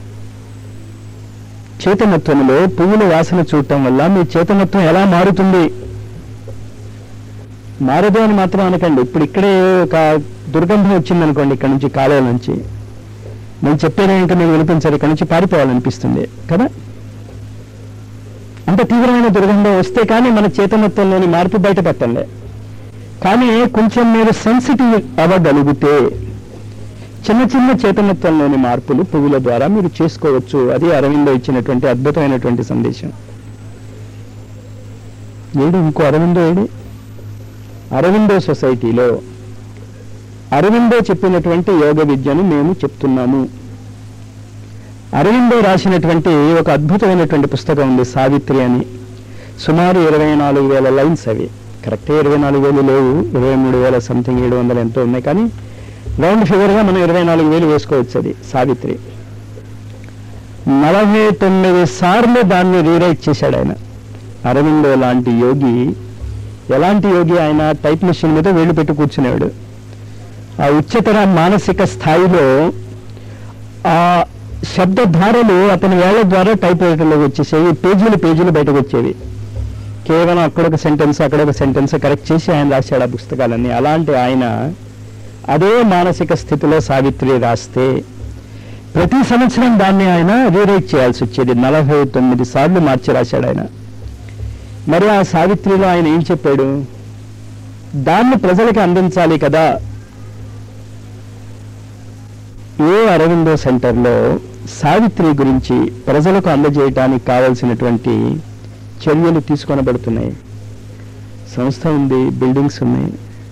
చేతనత్వంలో పువ్వుల వాసన చూడటం వల్ల మీ చేతనత్వం ఎలా మారుతుంది మారదు అని మాత్రం అనకండి ఇప్పుడు ఇక్కడే ఒక దుర్గంధం వచ్చిందనుకోండి ఇక్కడ నుంచి కాలువ నుంచి నేను చెప్పేది ఇంకా మీకు వినిపించారు ఇక్కడ నుంచి పారిపోవాలనిపిస్తుంది కదా అంత తీవ్రమైన దుర్గంధం వస్తే కానీ మన చేతనత్వంలోని మార్పు బయట పెట్టండి కానీ కొంచెం మీరు సెన్సిటివ్ అవ్వగలిగితే చిన్న చిన్న చైతన్యత్వంలోని మార్పులు పువ్వుల ద్వారా మీరు చేసుకోవచ్చు అది అరవిందో ఇచ్చినటువంటి అద్భుతమైనటువంటి సందేశం ఏడు ఇంకో అరవిందో ఏడు అరవిందో సొసైటీలో అరవిందో చెప్పినటువంటి యోగ విద్యను మేము చెప్తున్నాము అరవిందో రాసినటువంటి ఒక అద్భుతమైనటువంటి పుస్తకం ఉంది సావిత్రి అని సుమారు ఇరవై నాలుగు వేల లైన్స్ అవి కరెక్టే ఇరవై నాలుగు వేలు లేవు ఇరవై మూడు వేల సంథింగ్ ఏడు వందలు ఎంతో ఉన్నాయి కానీ రౌండ్ ఫిగర్గా మనం ఇరవై నాలుగు వేలు వేసుకోవచ్చు అది సావిత్రి నలభై తొమ్మిది సార్లు దాన్ని రీరైట్ చేశాడు ఆయన అరవిందో లాంటి యోగి ఎలాంటి యోగి ఆయన టైప్ మిషన్ మీద వేళ్ళు పెట్టి కూర్చునేవాడు ఆ ఉच्चతర మానసిక స్థాయిలో ఆ శబ్దధారలు అతని వేళ్ల ద్వారా టైప్ రైటర్లోకి వచ్చేసేవి పేజీలు పేజీలు బయటకు వచ్చేవి కేవలం అక్కడొక సెంటెన్స్ అక్కడొక సెంటెన్స్ కరెక్ట్ చేసి ఆయన రాశాడు ఆ పుస్తకాలన్నీ అలాంటి ఆయన అదే మానసిక స్థితిలో సావిత్రి రాస్తే ప్రతి సంవత్సరం దాన్ని ఆయన రీరైట్ చేయాల్సి వచ్చేది నలభై తొమ్మిది సార్లు మార్చి రాశాడు ఆయన మరి ఆ సావిత్రిలో ఆయన ఏం చెప్పాడు దాన్ని ప్రజలకు అందించాలి కదా ఏ అరవిందో సెంటర్లో సావిత్రి గురించి ప్రజలకు అందజేయటానికి కావలసినటువంటి చర్యలు తీసుకొనబడుతున్నాయి సంస్థ ఉంది బిల్డింగ్స్ ఉన్నాయి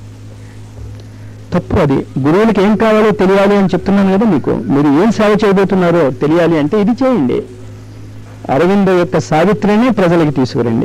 తప్పు అది గురువులకు ఏం కావాలో తెలియాలి అని చెప్తున్నాను కదా మీకు మీరు ఏం సేవ చేయబోతున్నారో తెలియాలి అంటే ఇది చేయండి అరవిందో యొక్క సావిత్రిని ప్రజలకు తీసుకురండి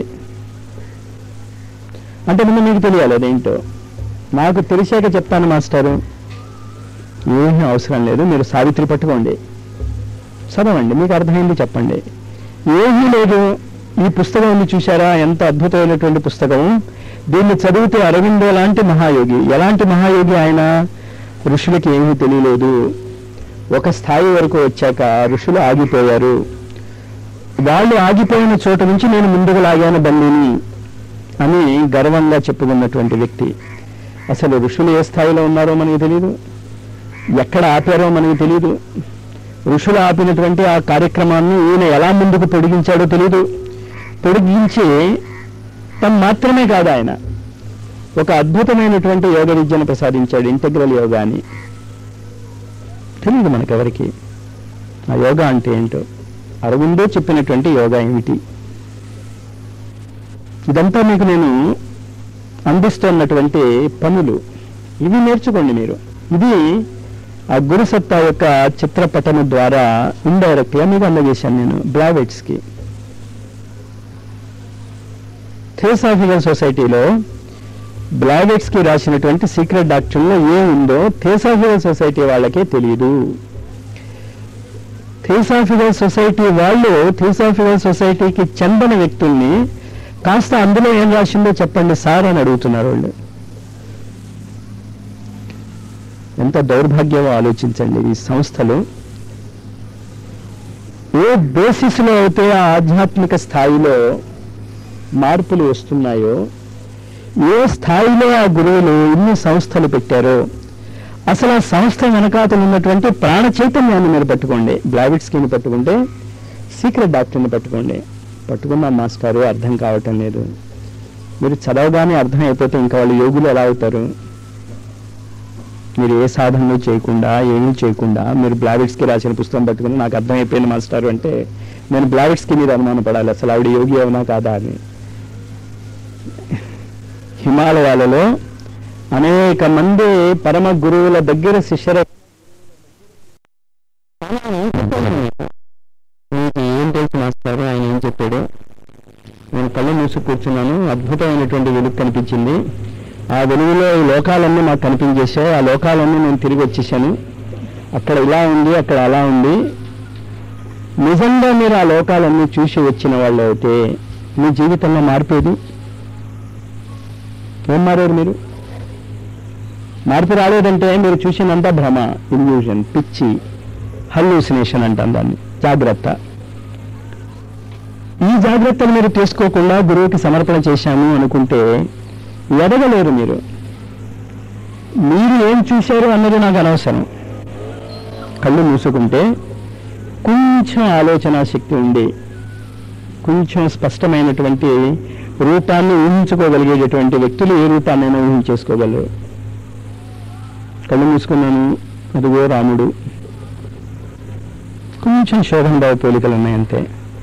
అంటే ముందు మీకు తెలియాలి అదేంటో నాకు తెలిసాక చెప్తాను మాస్టారు ఏమీ అవసరం లేదు మీరు సావిత్రి పట్టుకోండి చదవండి మీకు అర్థమైంది చెప్పండి ఏమీ లేదు ఈ పుస్తకం ఉంది చూసారా ఎంత అద్భుతమైనటువంటి పుస్తకం దీన్ని చదివితే అరవిందో లాంటి మహాయోగి ఎలాంటి మహాయోగి ఆయన ఋషులకి ఏమీ తెలియలేదు ఒక స్థాయి వరకు వచ్చాక ఋషులు ఆగిపోయారు వాళ్ళు ఆగిపోయిన చోట నుంచి నేను ముందుకు లాగాను బండిని అని గర్వంగా చెప్పుకున్నటువంటి వ్యక్తి అసలు ఋషులు ఏ స్థాయిలో ఉన్నారో మనకి తెలియదు ఎక్కడ ఆపారో మనకి తెలియదు ఋషులు ఆపినటువంటి ఆ కార్యక్రమాన్ని ఈయన ఎలా ముందుకు పొడిగించాడో తెలియదు పొడిగించి తను మాత్రమే కాదు ఆయన ఒక అద్భుతమైనటువంటి యోగ విద్యను ప్రసాదించాడు ఇంటగ్రల్ యోగా అని తెలియదు మనకెవరికి ఆ యోగా అంటే ఏంటో అరవిందో చెప్పినటువంటి యోగా ఏమిటి ఇదంతా మీకు నేను అందిస్తున్నటువంటి పనులు ఇవి నేర్చుకోండి మీరు ఇది ఆ గురుసత్తా యొక్క చిత్రపటము ద్వారా ఇండైరెక్ట్ గా మీకు అందజేశాను నేను బ్లావెట్స్ కి థియోసాఫికల్ సొసైటీలో బ్లావెట్స్ కి రాసినటువంటి సీక్రెట్ డాక్టర్లో ఏ ఉందో థియోసాఫికల్ సొసైటీ వాళ్ళకే తెలియదు థియోసాఫికల్ సొసైటీ వాళ్ళు థియోసాఫికల్ సొసైటీకి చెందని వ్యక్తుల్ని కాస్త అందులో ఏం రాసిందో చెప్పండి సార్ అని అడుగుతున్నారు వాళ్ళు ఎంత దౌర్భాగ్యమో ఆలోచించండి ఈ సంస్థలు ఏ బేసిస్లో అయితే ఆ ఆధ్యాత్మిక స్థాయిలో మార్పులు వస్తున్నాయో ఏ స్థాయిలో ఆ గురువులు ఇన్ని సంస్థలు పెట్టారో అసలు ఆ సంస్థ వెనకాతలు ఉన్నటువంటి ప్రాణ చైతన్యాన్ని మీరు పట్టుకోండి బ్లావిడ్ స్కీని పట్టుకుంటే సీక్రెట్ డాక్టర్ని పట్టుకోండి పట్టుకున్న మాస్టారు అర్థం కావటం లేదు మీరు చదవగానే అర్థం అయిపోతే ఇంకా వాళ్ళు యోగులు ఎలా అవుతారు మీరు ఏ సాధనలు చేయకుండా ఏమీ చేయకుండా మీరు బ్లావిడ్స్కి రాసిన పుస్తకం పట్టుకుని నాకు అర్థమైపోయింది మాస్టారు అంటే నేను బ్లావిడ్స్కి మీద అనుమానం పడాలి అసలు ఆవిడ యోగి అవునా కాదా అని హిమాలయాలలో అనేక మంది పరమ గురువుల దగ్గర శిష్యర మీకు ఏం తెలుసు మాస్టారు ఆయన ఏం చెప్పాడు నేను కళ్ళు మూసి కూర్చున్నాను అద్భుతమైనటువంటి వెలుగు కనిపించింది ఆ వెలుగులో ఈ లోకాలన్నీ మాకు కనిపించేశాయి ఆ లోకాలన్నీ నేను తిరిగి వచ్చేసాను అక్కడ ఇలా ఉంది అక్కడ అలా ఉంది నిజంగా మీరు ఆ లోకాలన్నీ చూసి వచ్చిన వాళ్ళు అయితే మీ జీవితంలో మార్పేది ఏం మారారు మీరు మార్పు రాలేదంటే మీరు చూసినంత భ్రమ ఇల్యూజన్ పిచ్చి హల్యూసినేషన్ అంటాం దాన్ని జాగ్రత్త ఈ జాగ్రత్తలు మీరు తీసుకోకుండా గురువుకి సమర్పణ చేశాము అనుకుంటే ఎదగలేరు మీరు మీరు ఏం చూశారు అన్నది నాకు అనవసరం కళ్ళు మూసుకుంటే కొంచెం ఆలోచన శక్తి ఉండి కొంచెం స్పష్టమైనటువంటి రూపాన్ని ఊహించుకోగలిగేటటువంటి వ్యక్తులు ఏ రూపాన్నైనా ఊహించేసుకోగలరు కళ్ళు మూసుకున్నాను అదిగో రాముడు కొంచెం శోభన్ బాబు పోలికలు ఉన్నాయంతే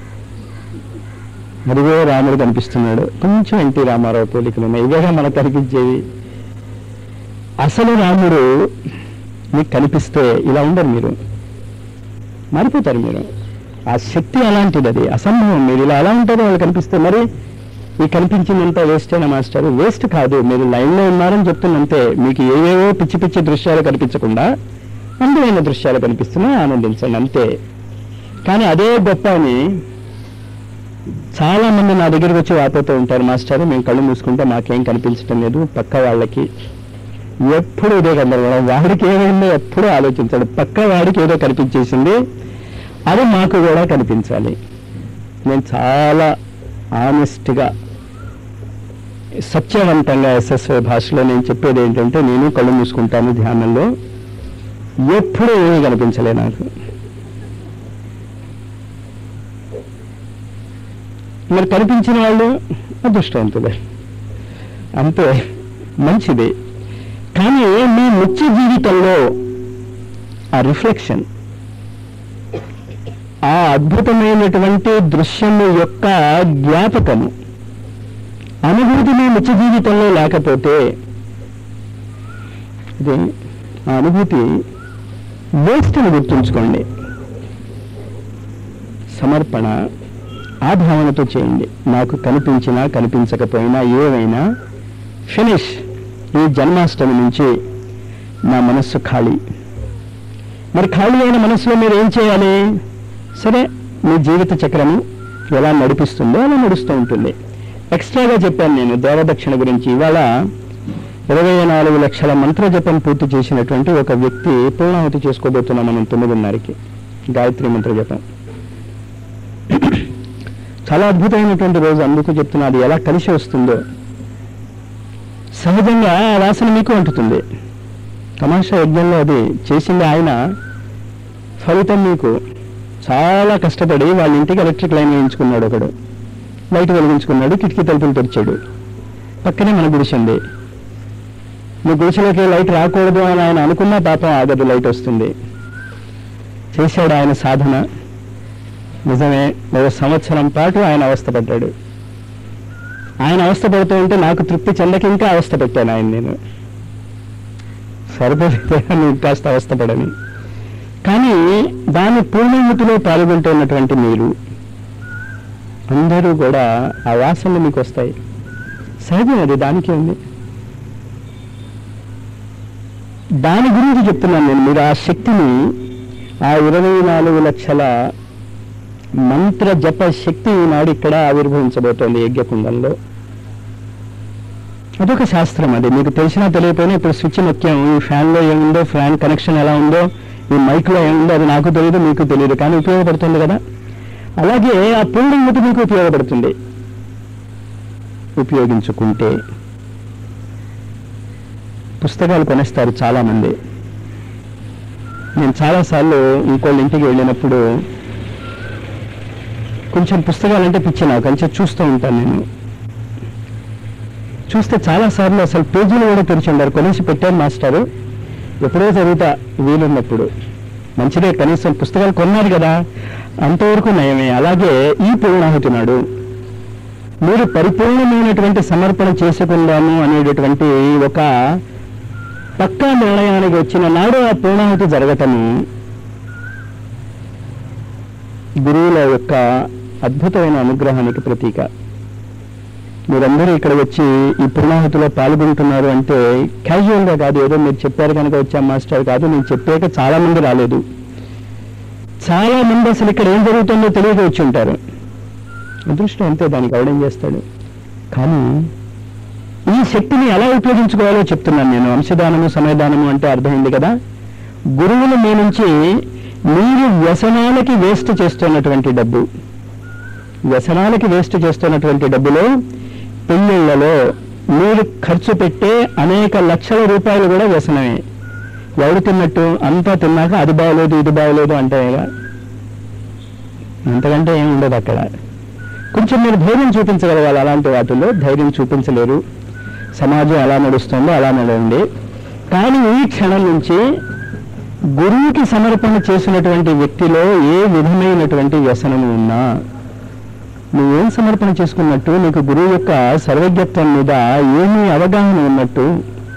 అదిగో రాముడు కనిపిస్తున్నాడు కొంచెం ఎన్టీ రామారావు పోలికలు ఉన్నాయి ఇవేగా మనకు కనిపించేవి అసలు రాముడు మీకు కనిపిస్తే ఇలా ఉండరు మీరు మారిపోతారు మీరు ఆ శక్తి అలాంటిది అది అసంభవం మీరు ఇలా ఎలా ఉంటారో వాళ్ళు కనిపిస్తే మరి ఈ కనిపించిందంతా వేస్ట్ అయిన మాస్టర్ వేస్ట్ కాదు మీరు లైన్లో ఉన్నారని చెప్తున్నంతే మీకు ఏవేవో పిచ్చి పిచ్చి దృశ్యాలు కనిపించకుండా అందమైన దృశ్యాలు కనిపిస్తున్నాయి ఆనందించండి అంతే కానీ అదే గొప్ప అని చాలా మంది నా దగ్గరికి వచ్చి వాపోతూ ఉంటారు మాస్టర్ మేము కళ్ళు మూసుకుంటే మాకేం కనిపించడం లేదు పక్క వాళ్ళకి ఎప్పుడు ఇదే గందరగోళం వాడికి ఏమైందో ఎప్పుడూ ఆలోచించాడు పక్క వాడికి ఏదో కనిపించేసింది అది మాకు కూడా కనిపించాలి నేను చాలా ఆనెస్ట్గా సత్యవంతంగా ఎస్ఎస్ఐ భాషలో నేను చెప్పేది ఏంటంటే నేను కళ్ళు మూసుకుంటాను ధ్యానంలో ఎప్పుడూ ఏమీ కనిపించలే నాకు మరి కనిపించిన వాళ్ళు అదృష్టవంతులే అంతే మంచిది కానీ మీ నిత్య జీవితంలో ఆ రిఫ్లెక్షన్ ఆ అద్భుతమైనటువంటి దృశ్యము యొక్క జ్ఞాపకము అనుభూతి మీ నిత్య జీవితంలో లేకపోతే ఇది ఆ అనుభూతి వేస్ట్ అని గుర్తుంచుకోండి సమర్పణ ఆ భావనతో చేయండి నాకు కనిపించినా కనిపించకపోయినా ఏవైనా ఫినిష్ ఈ జన్మాష్టమి నుంచి నా మనస్సు ఖాళీ మరి ఖాళీ అయిన మనసులో మీరు ఏం చేయాలి సరే మీ జీవిత చక్రము ఎలా నడిపిస్తుందో అలా నడుస్తూ ఉంటుంది ఎక్స్ట్రాగా చెప్పాను నేను దేవదక్షిణ గురించి ఇవాళ ఇరవై నాలుగు లక్షల మంత్ర జపం పూర్తి చేసినటువంటి ఒక వ్యక్తి పూర్ణాహుతి చేసుకోబోతున్నాం మనం తొమ్మిదిన్నరకి గాయత్రి మంత్ర జపం చాలా అద్భుతమైనటువంటి రోజు అందుకు చెప్తున్నా అది ఎలా కలిసి వస్తుందో సహజంగా ఆ వాసన మీకు అంటుతుంది తమాషా యజ్ఞంలో అది చేసింది ఆయన ఫలితం మీకు చాలా కష్టపడి వాళ్ళ ఇంటికి ఎలక్ట్రిక్ లైన్ వేయించుకున్నాడు ఒకడు లైట్ వెలిగించుకున్నాడు కిటికీ తలుపులు తెరిచాడు పక్కనే మన గుడిసె ఉంది మీ గుడిసెలోకి లైట్ రాకూడదు అని ఆయన అనుకున్నా పాపం ఆగదు లైట్ వస్తుంది చేశాడు ఆయన సాధన నిజమే ఒక సంవత్సరం పాటు ఆయన అవస్థపడ్డాడు ఆయన అవస్థపడుతూ ఉంటే నాకు తృప్తి చెందక ఇంకా అవస్థ పెట్టాను ఆయన నేను సరిపడితే నువ్వు కాస్త అవస్థపడని కానీ దాని పూర్ణమతిలో పాల్గొంటున్నటువంటి మీరు అందరూ కూడా ఆ వాసనలు మీకు వస్తాయి సహజం అది దానికి ఉంది దాని గురించి చెప్తున్నాను నేను మీరు ఆ శక్తిని ఆ ఇరవై నాలుగు లక్షల మంత్ర జప శక్తి ఈనాడు ఇక్కడ ఆవిర్భవించబోతోంది యజ్ఞకుండంలో అదొక శాస్త్రం అది మీకు తెలిసినా తెలియకపోయినా ఇప్పుడు స్విచ్ నొక్కాం ఈ ఫ్యాన్లో ఏముందో ఫ్యాన్ కనెక్షన్ ఎలా ఉందో ఈ మైక్లో ఏముందో అది నాకు తెలియదు మీకు తెలియదు కానీ ఉపయోగపడుతుంది కదా అలాగే ఆ పూర్ణమతి మీకు ఉపయోగపడుతుంది ఉపయోగించుకుంటే పుస్తకాలు కొనేస్తారు చాలామంది నేను చాలాసార్లు ఇంకోళ్ళ ఇంటికి వెళ్ళినప్పుడు కొంచెం పుస్తకాలు అంటే పిచ్చి నాకు కొంచెం చూస్తూ ఉంటాను నేను చూస్తే చాలాసార్లు అసలు పేజీలు కూడా తెరిచి ఉండారు కొనేసి పెట్టాను మాస్టారు ఎప్పుడో చదువుతా వీలున్నప్పుడు మంచిదే కనీసం పుస్తకాలు కొన్నారు కదా అంతవరకు నయమే అలాగే ఈ పూర్ణాహుతి నాడు మీరు పరిపూర్ణమైనటువంటి సమర్పణ చేసుకుందాము అనేటటువంటి ఒక పక్కా నిర్ణయానికి వచ్చిన నాడు ఆ పూర్ణాహుతి జరగటము గురువుల యొక్క అద్భుతమైన అనుగ్రహానికి ప్రతీక మీరందరూ ఇక్కడ వచ్చి ఈ పూర్ణాహుతిలో పాల్గొంటున్నారు అంటే క్యాజువల్గా కాదు ఏదో మీరు చెప్పారు కనుక వచ్చాం మాస్టర్ కాదు నేను చెప్పాక చాలా మంది రాలేదు చాలా మంది అసలు ఇక్కడ ఏం జరుగుతుందో తెలియక వచ్చి ఉంటారు అదృష్టం అంతే దానికి అవడం చేస్తాడు కానీ ఈ శక్తిని ఎలా ఉపయోగించుకోవాలో చెప్తున్నాను నేను అంశదానము సమయదానము అంటే అర్థమైంది కదా గురువులు మీ నుంచి మీరు వ్యసనాలకి వేస్ట్ చేస్తున్నటువంటి డబ్బు వ్యసనాలకి వేస్ట్ చేస్తున్నటువంటి డబ్బులో పెళ్ళిళ్ళలో మీరు ఖర్చు పెట్టే అనేక లక్షల రూపాయలు కూడా వ్యసనమే ఎవడు తిన్నట్టు అంతా తిన్నాక అది బాగలేదు ఇది బాగలేదు అంటే అంతకంటే ఏం ఉండదు అక్కడ కొంచెం మీరు ధైర్యం చూపించగలగాలి అలాంటి వాటిల్లో ధైర్యం చూపించలేరు సమాజం ఎలా నడుస్తుందో అలా నడవండి కానీ ఈ క్షణం నుంచి గురువుకి సమర్పణ చేసినటువంటి వ్యక్తిలో ఏ విధమైనటువంటి వ్యసనము ఉన్నా నువ్వేం సమర్పణ చేసుకున్నట్టు నీకు గురువు యొక్క సర్వజ్ఞత్వం మీద ఏమీ అవగాహన ఉన్నట్టు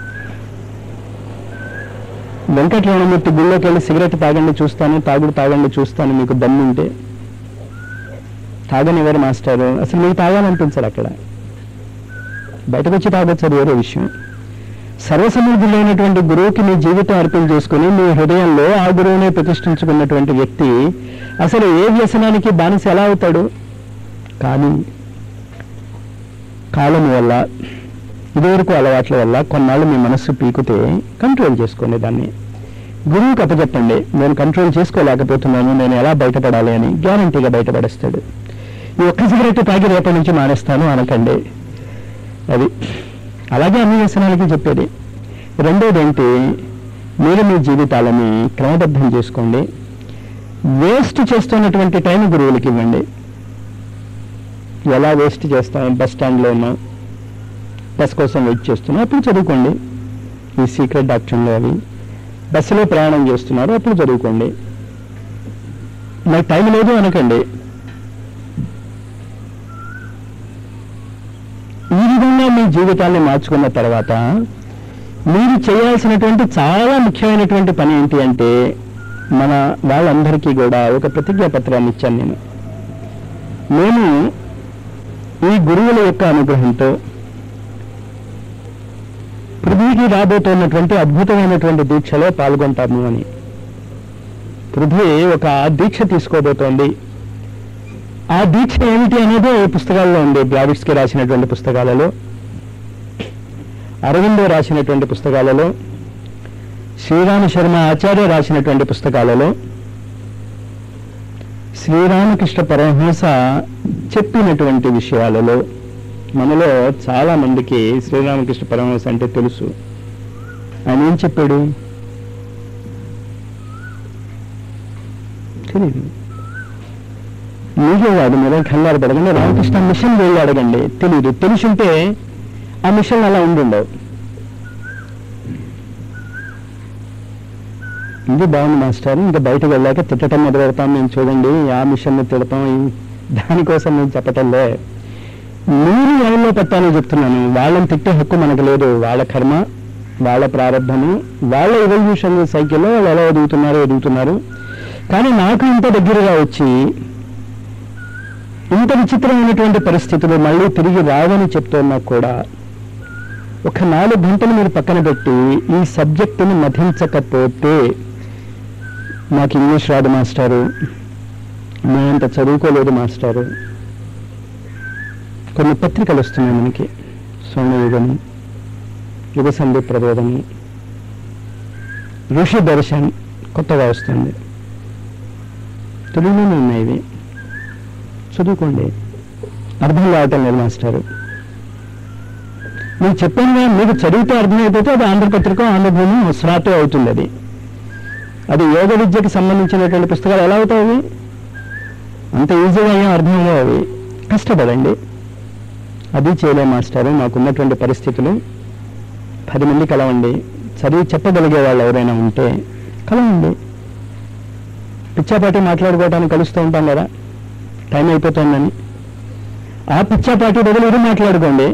వెంకటరమణమూర్తి గుళ్ళోకి వెళ్ళి సిగరెట్ తాగండి చూస్తాను తాగుడు తాగండి చూస్తాను మీకు దమ్ముంటే తాగనివ్వరు మాస్టారు అసలు మీకు తాగాలనిపించదు అక్కడ బయటకు వచ్చి తాగొచ్చు అది వేరే విషయం సర్వసమర్థులైనటువంటి గురువుకి నీ జీవితం అర్పణ చేసుకుని నీ హృదయంలో ఆ గురువునే ప్రతిష్ఠించుకున్నటువంటి వ్యక్తి అసలు ఏ వ్యసనానికి బానిస ఎలా అవుతాడు కానీ కాలం వల్ల ఇదివరకు అలవాట్ల వల్ల కొన్నాళ్ళు మీ మనస్సు పీకితే కంట్రోల్ చేసుకోండి దాన్ని గురువుకి అప్పచెప్పండి నేను కంట్రోల్ చేసుకోలేకపోతున్నాను నేను ఎలా బయటపడాలి అని గ్యారంటీగా బయటపడేస్తాడు ఈ ఒక్క సిగరెట్ తాగి రేపటి నుంచి మానేస్తాను అనకండి అది అలాగే అన్ని వ్యసనాలకి చెప్పేది రెండోది ఏంటి మీరు మీ జీవితాలని క్రమబద్ధం చేసుకోండి వేస్ట్ చేస్తున్నటువంటి టైం గురువులకి ఇవ్వండి ఎలా వేస్ట్ చేస్తాం బస్ స్టాండ్లో ఉన్నాం బస్ కోసం వెయిట్ చేస్తున్నాం అప్పుడు చదువుకోండి ఈ సీక్రెట్ డాక్టర్లో అవి బస్సులో ప్రయాణం చేస్తున్నారు అప్పుడు చదువుకోండి నాకు టైం లేదు అనకండి ఈ విధంగా మీ జీవితాన్ని మార్చుకున్న తర్వాత మీరు చేయాల్సినటువంటి చాలా ముఖ్యమైనటువంటి పని ఏంటి అంటే మన వాళ్ళందరికీ కూడా ఒక ప్రతిజ్ఞా పత్రాన్ని ఇచ్చాను నేను నేను ఈ గురువుల యొక్క అనుగ్రహంతో పృథ్వీకి రాబోతున్నటువంటి అద్భుతమైనటువంటి దీక్షలో పాల్గొంటాము అని పృథ్వీ ఒక దీక్ష తీసుకోబోతోంది ఆ దీక్ష ఏమిటి అనేది ఈ పుస్తకాల్లో ఉంది బ్లావిట్స్కి రాసినటువంటి పుస్తకాలలో అరవిందో రాసినటువంటి పుస్తకాలలో శ్రీరామ శర్మ ఆచార్య రాసినటువంటి పుస్తకాలలో శ్రీరామకృష్ణ పరమహంస చెప్పినటువంటి విషయాలలో మనలో చాలా మందికి శ్రీరామకృష్ణ పరమహంస అంటే తెలుసు ఆయన ఏం చెప్పాడు తెలియదు మీకే కాదు మీరు కంగారు పడకండి రామకృష్ణ మిషన్ వెళ్ళి అడగండి తెలియదు తెలుసుంటే ఆ మిషన్ అలా ఉండుండవు ఇది బాగుంది మాస్టర్ ఇంకా బయటకు వెళ్ళాక తిట్టడం మొదలు పెడతాం మేము చూడండి ఆ మిషన్ని తిడతాం ఈ- దానికోసం నేను చెప్పటంలే మీరు ఎవరిలో పెట్టాలని చెప్తున్నాను వాళ్ళని తిట్టే హక్కు మనకు లేదు వాళ్ళ కర్మ వాళ్ళ ప్రారంభము వాళ్ళ ఎవల్యూషన్ సైకిల్లో వాళ్ళు ఎలా ఎదుగుతున్నారో ఎదుగుతున్నారు కానీ నాకు ఇంత దగ్గరగా వచ్చి ఇంత విచిత్రమైనటువంటి పరిస్థితులు మళ్ళీ తిరిగి రావని చెప్తున్నా కూడా ఒక నాలుగు గంటలు మీరు పక్కన పెట్టి ఈ సబ్జెక్టుని మధించకపోతే నాకు ఇంగ్లీష్ రాదు మాస్టారు నేనంత చదువుకోలేదు మాస్టారు కొన్ని పత్రికలు వస్తున్నాయి మనకి సోమయుగము యుగ సంధి ప్రబోధము ఋషి దర్శన్ కొత్తగా వస్తుంది తెలుగులోనే ఉన్నాయి ఇవి చదువుకోండి అర్థం కావటం లేదు మాస్టారు నేను చెప్పాను కదా, మీకు చదివితే అర్థమైపోతే అది ఆంధ్రపత్రిక ఆంధ్రభూమి స్రాతో అవుతుంది అది అది యోగ విద్యకి సంబంధించినటువంటి పుస్తకాలు ఎలా అవుతాయి అవి? అంత ఈజీగా ఏం అర్థం కావు అవి కష్టపడండి అది చేయలేం మాస్టారు మాకున్నటువంటి పరిస్థితులు పది మంది కలవండి చదివి చెప్పగలిగే వాళ్ళు ఎవరైనా ఉంటే కలవండి పిచ్చాపాటి మాట్లాడుకోవడానికి కలుస్తూ ఉంటాం కదా టైం అయిపోతుందని ఆ పిచ్చాపాటి బదులు ఇది మాట్లాడుకోండి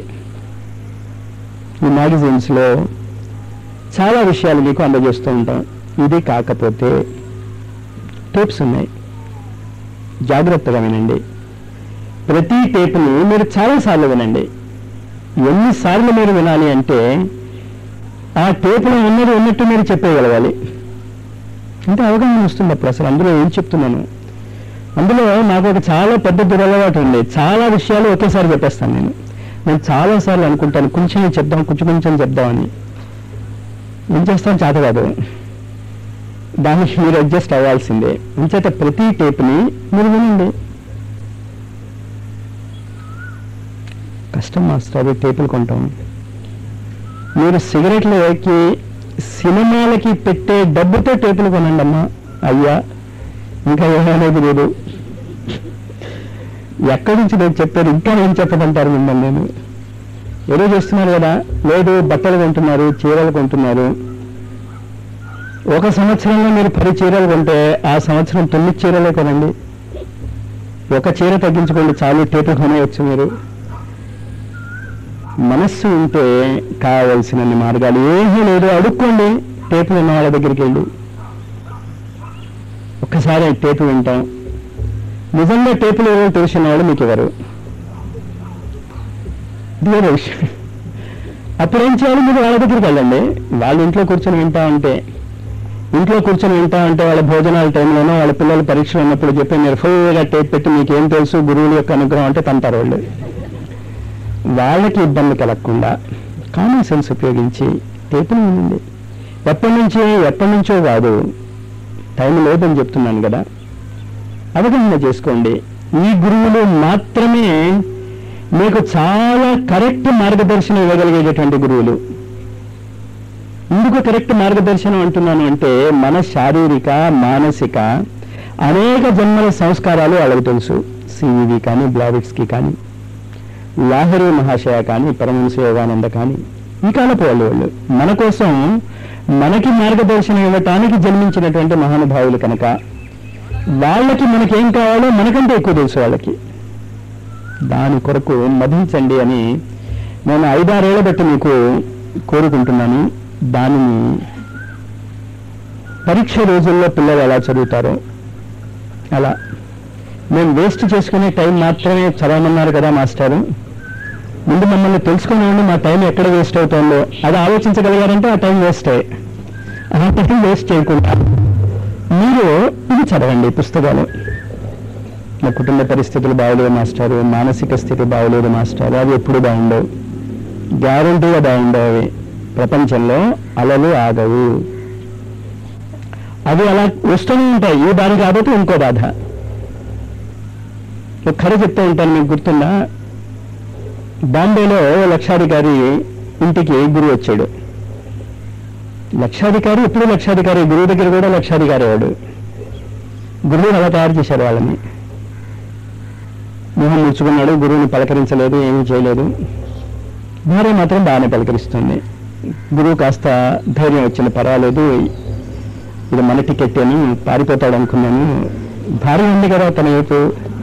ఈ మ్యాగజైన్స్లో చాలా విషయాలు మీకు అందజేస్తూ ఉంటాం ఇది కాకపోతే టేప్స్ ఉన్నాయి జాగ్రత్తగా వినండి ప్రతి టేపుని మీరు చాలాసార్లు వినండి ఎన్నిసార్లు మీరు వినాలి అంటే ఆ టేపులో ఉన్నది ఉన్నట్టు మీరు చెప్పేయగలగాలి అంటే అవగాహన వస్తుంది అప్పుడు అసలు అందులో ఏం చెప్తున్నాను అందులో నాకు ఒక చాలా పెద్ద దురలవాటు ఉంది చాలా విషయాలు ఒకేసారి చెప్పేస్తాను నేను నేను చాలాసార్లు అనుకుంటాను కొంచెం చెప్దాం కొంచెం కొంచెం చెప్దామని ఏం చేస్తాను చేత కాదు దానికి మీరు అడ్జస్ట్ అవ్వాల్సిందే అంచేత ప్రతి టేప్ని మీరు వినండి కష్టం మాస్టర్ అది టేపులు కొంటాం మీరు సిగరెట్లు ఎక్కి సినిమాలకి పెట్టే డబ్బుతో టేపులు కొనండి అమ్మా అయ్యా ఇంకా ఏమనేది లేదు ఎక్కడి నుంచి నేను చెప్పాను ఇంకా ఏం చెప్పదంటారు మిమ్మల్ని నేను ఏదో చేస్తున్నారు కదా లేదు బట్టలు కొంటున్నారు చీరలు కొంటున్నారు ఒక సంవత్సరంలో మీరు పది చీరలు కొంటే ఆ సంవత్సరం తొమ్మిది చీరలే కొనండి ఒక చీర తగ్గించుకోండి చాలు టేపు కొనేయచ్చు మీరు మనస్సు ఉంటే కావలసినన్ని మార్గాలు ఏమీ లేదు అడుక్కోండి టేపు విన్న వాళ్ళ దగ్గరికి వెళ్ళి ఒక్కసారి టేపు వింటాం నిజంగా టేపులు ఏమో తెలిసిన వాళ్ళు మీకు ఎవరు ఇది వేరే విషయం అప్పుడు ఏం చేయాలి మీరు వాళ్ళ దగ్గరికి వెళ్ళండి వాళ్ళ ఇంట్లో కూర్చొని వింటా ఉంటే ఇంట్లో కూర్చొని వింటా ఉంటే వాళ్ళ భోజనాల టైంలోనో వాళ్ళ పిల్లల పరీక్షలు ఉన్నప్పుడు చెప్పి మీరు ఫుల్గా టేప్ పెట్టి మీకు ఏం తెలుసు గురువుల యొక్క అనుగ్రహం అంటే తంటారు వాళ్ళు వాళ్ళకి ఇబ్బంది కలగకుండా కామన్ సెన్స్ ఉపయోగించి టేపులు వినండి ఎప్పటి నుంచి ఎప్పటి నుంచో కాదు టైం లేదని చెప్తున్నాను కదా అవగాహన చేసుకోండి ఈ గురువులు మాత్రమే మీకు చాలా కరెక్ట్ మార్గదర్శనం ఇవ్వగలిగేటటువంటి గురువులు ఎందుకు కరెక్ట్ మార్గదర్శనం అంటున్నాను అంటే మన శారీరక మానసిక అనేక జన్మల సంస్కారాలు వాళ్ళకి తెలుసు సివివి కానీ బ్లావిట్స్కి కానీ లాహరి మహాశయ కానీ పరమహంస యోగానంద కానీ ఈ కాలపు వాళ్ళు వాళ్ళు మన కోసం మనకి మార్గదర్శనం ఇవ్వటానికి జన్మించినటువంటి మహానుభావులు కనుక వాళ్ళకి మనకేం కావాలో మనకంటే ఎక్కువ తెలుసు వాళ్ళకి దాని కొరకు మధించండి అని నేను ఐదారేళ్ల బట్టి మీకు కోరుకుంటున్నాను దానిని పరీక్ష రోజుల్లో పిల్లలు ఎలా చదువుతారో అలా మేము వేస్ట్ చేసుకునే టైం మాత్రమే చదవమన్నారు కదా మాస్టారు ముందు మమ్మల్ని తెలుసుకునేవాడిని మా టైం ఎక్కడ వేస్ట్ అవుతుందో అది ఆలోచించగలిగారంటే ఆ టైం వేస్ట్ ఆ టైం వేస్ట్ చేయకుండా మీరు ఇది చదవండి పుస్తకాలు మా కుటుంబ పరిస్థితులు బాగలేదు మాస్టారు మానసిక స్థితి బాగలేదు మాస్టారు అవి ఎప్పుడు బాగుండవు గ్యారంటీగా బాగుండవు అవి ప్రపంచంలో అలలు ఆగవు అవి అలా వస్తూనే ఉంటాయి ఈ బాధ కాబట్టి ఇంకో బాధ ఒక కథ చెప్తూ ఉంటాను మీకు గుర్తుందా బాంబేలో లక్షాధికారి ఇంటికి గురువు వచ్చాడు లక్షాధికారి ఎప్పుడు లక్షాధికారి గురువు దగ్గర కూడా లక్షాధికారి వాడు గురువుని అలా తయారు చేశారు వాళ్ళని మొహం ముచ్చుకున్నాడు గురువుని పలకరించలేదు ఏమీ చేయలేదు భార్య మాత్రం బాగానే పలకరిస్తుంది గురువు కాస్త ధైర్యం వచ్చింది పర్వాలేదు ఇది మన టికెట్ అని పారిపోతాడు అనుకున్నాను భార్య ఉంది కదా తన వైపు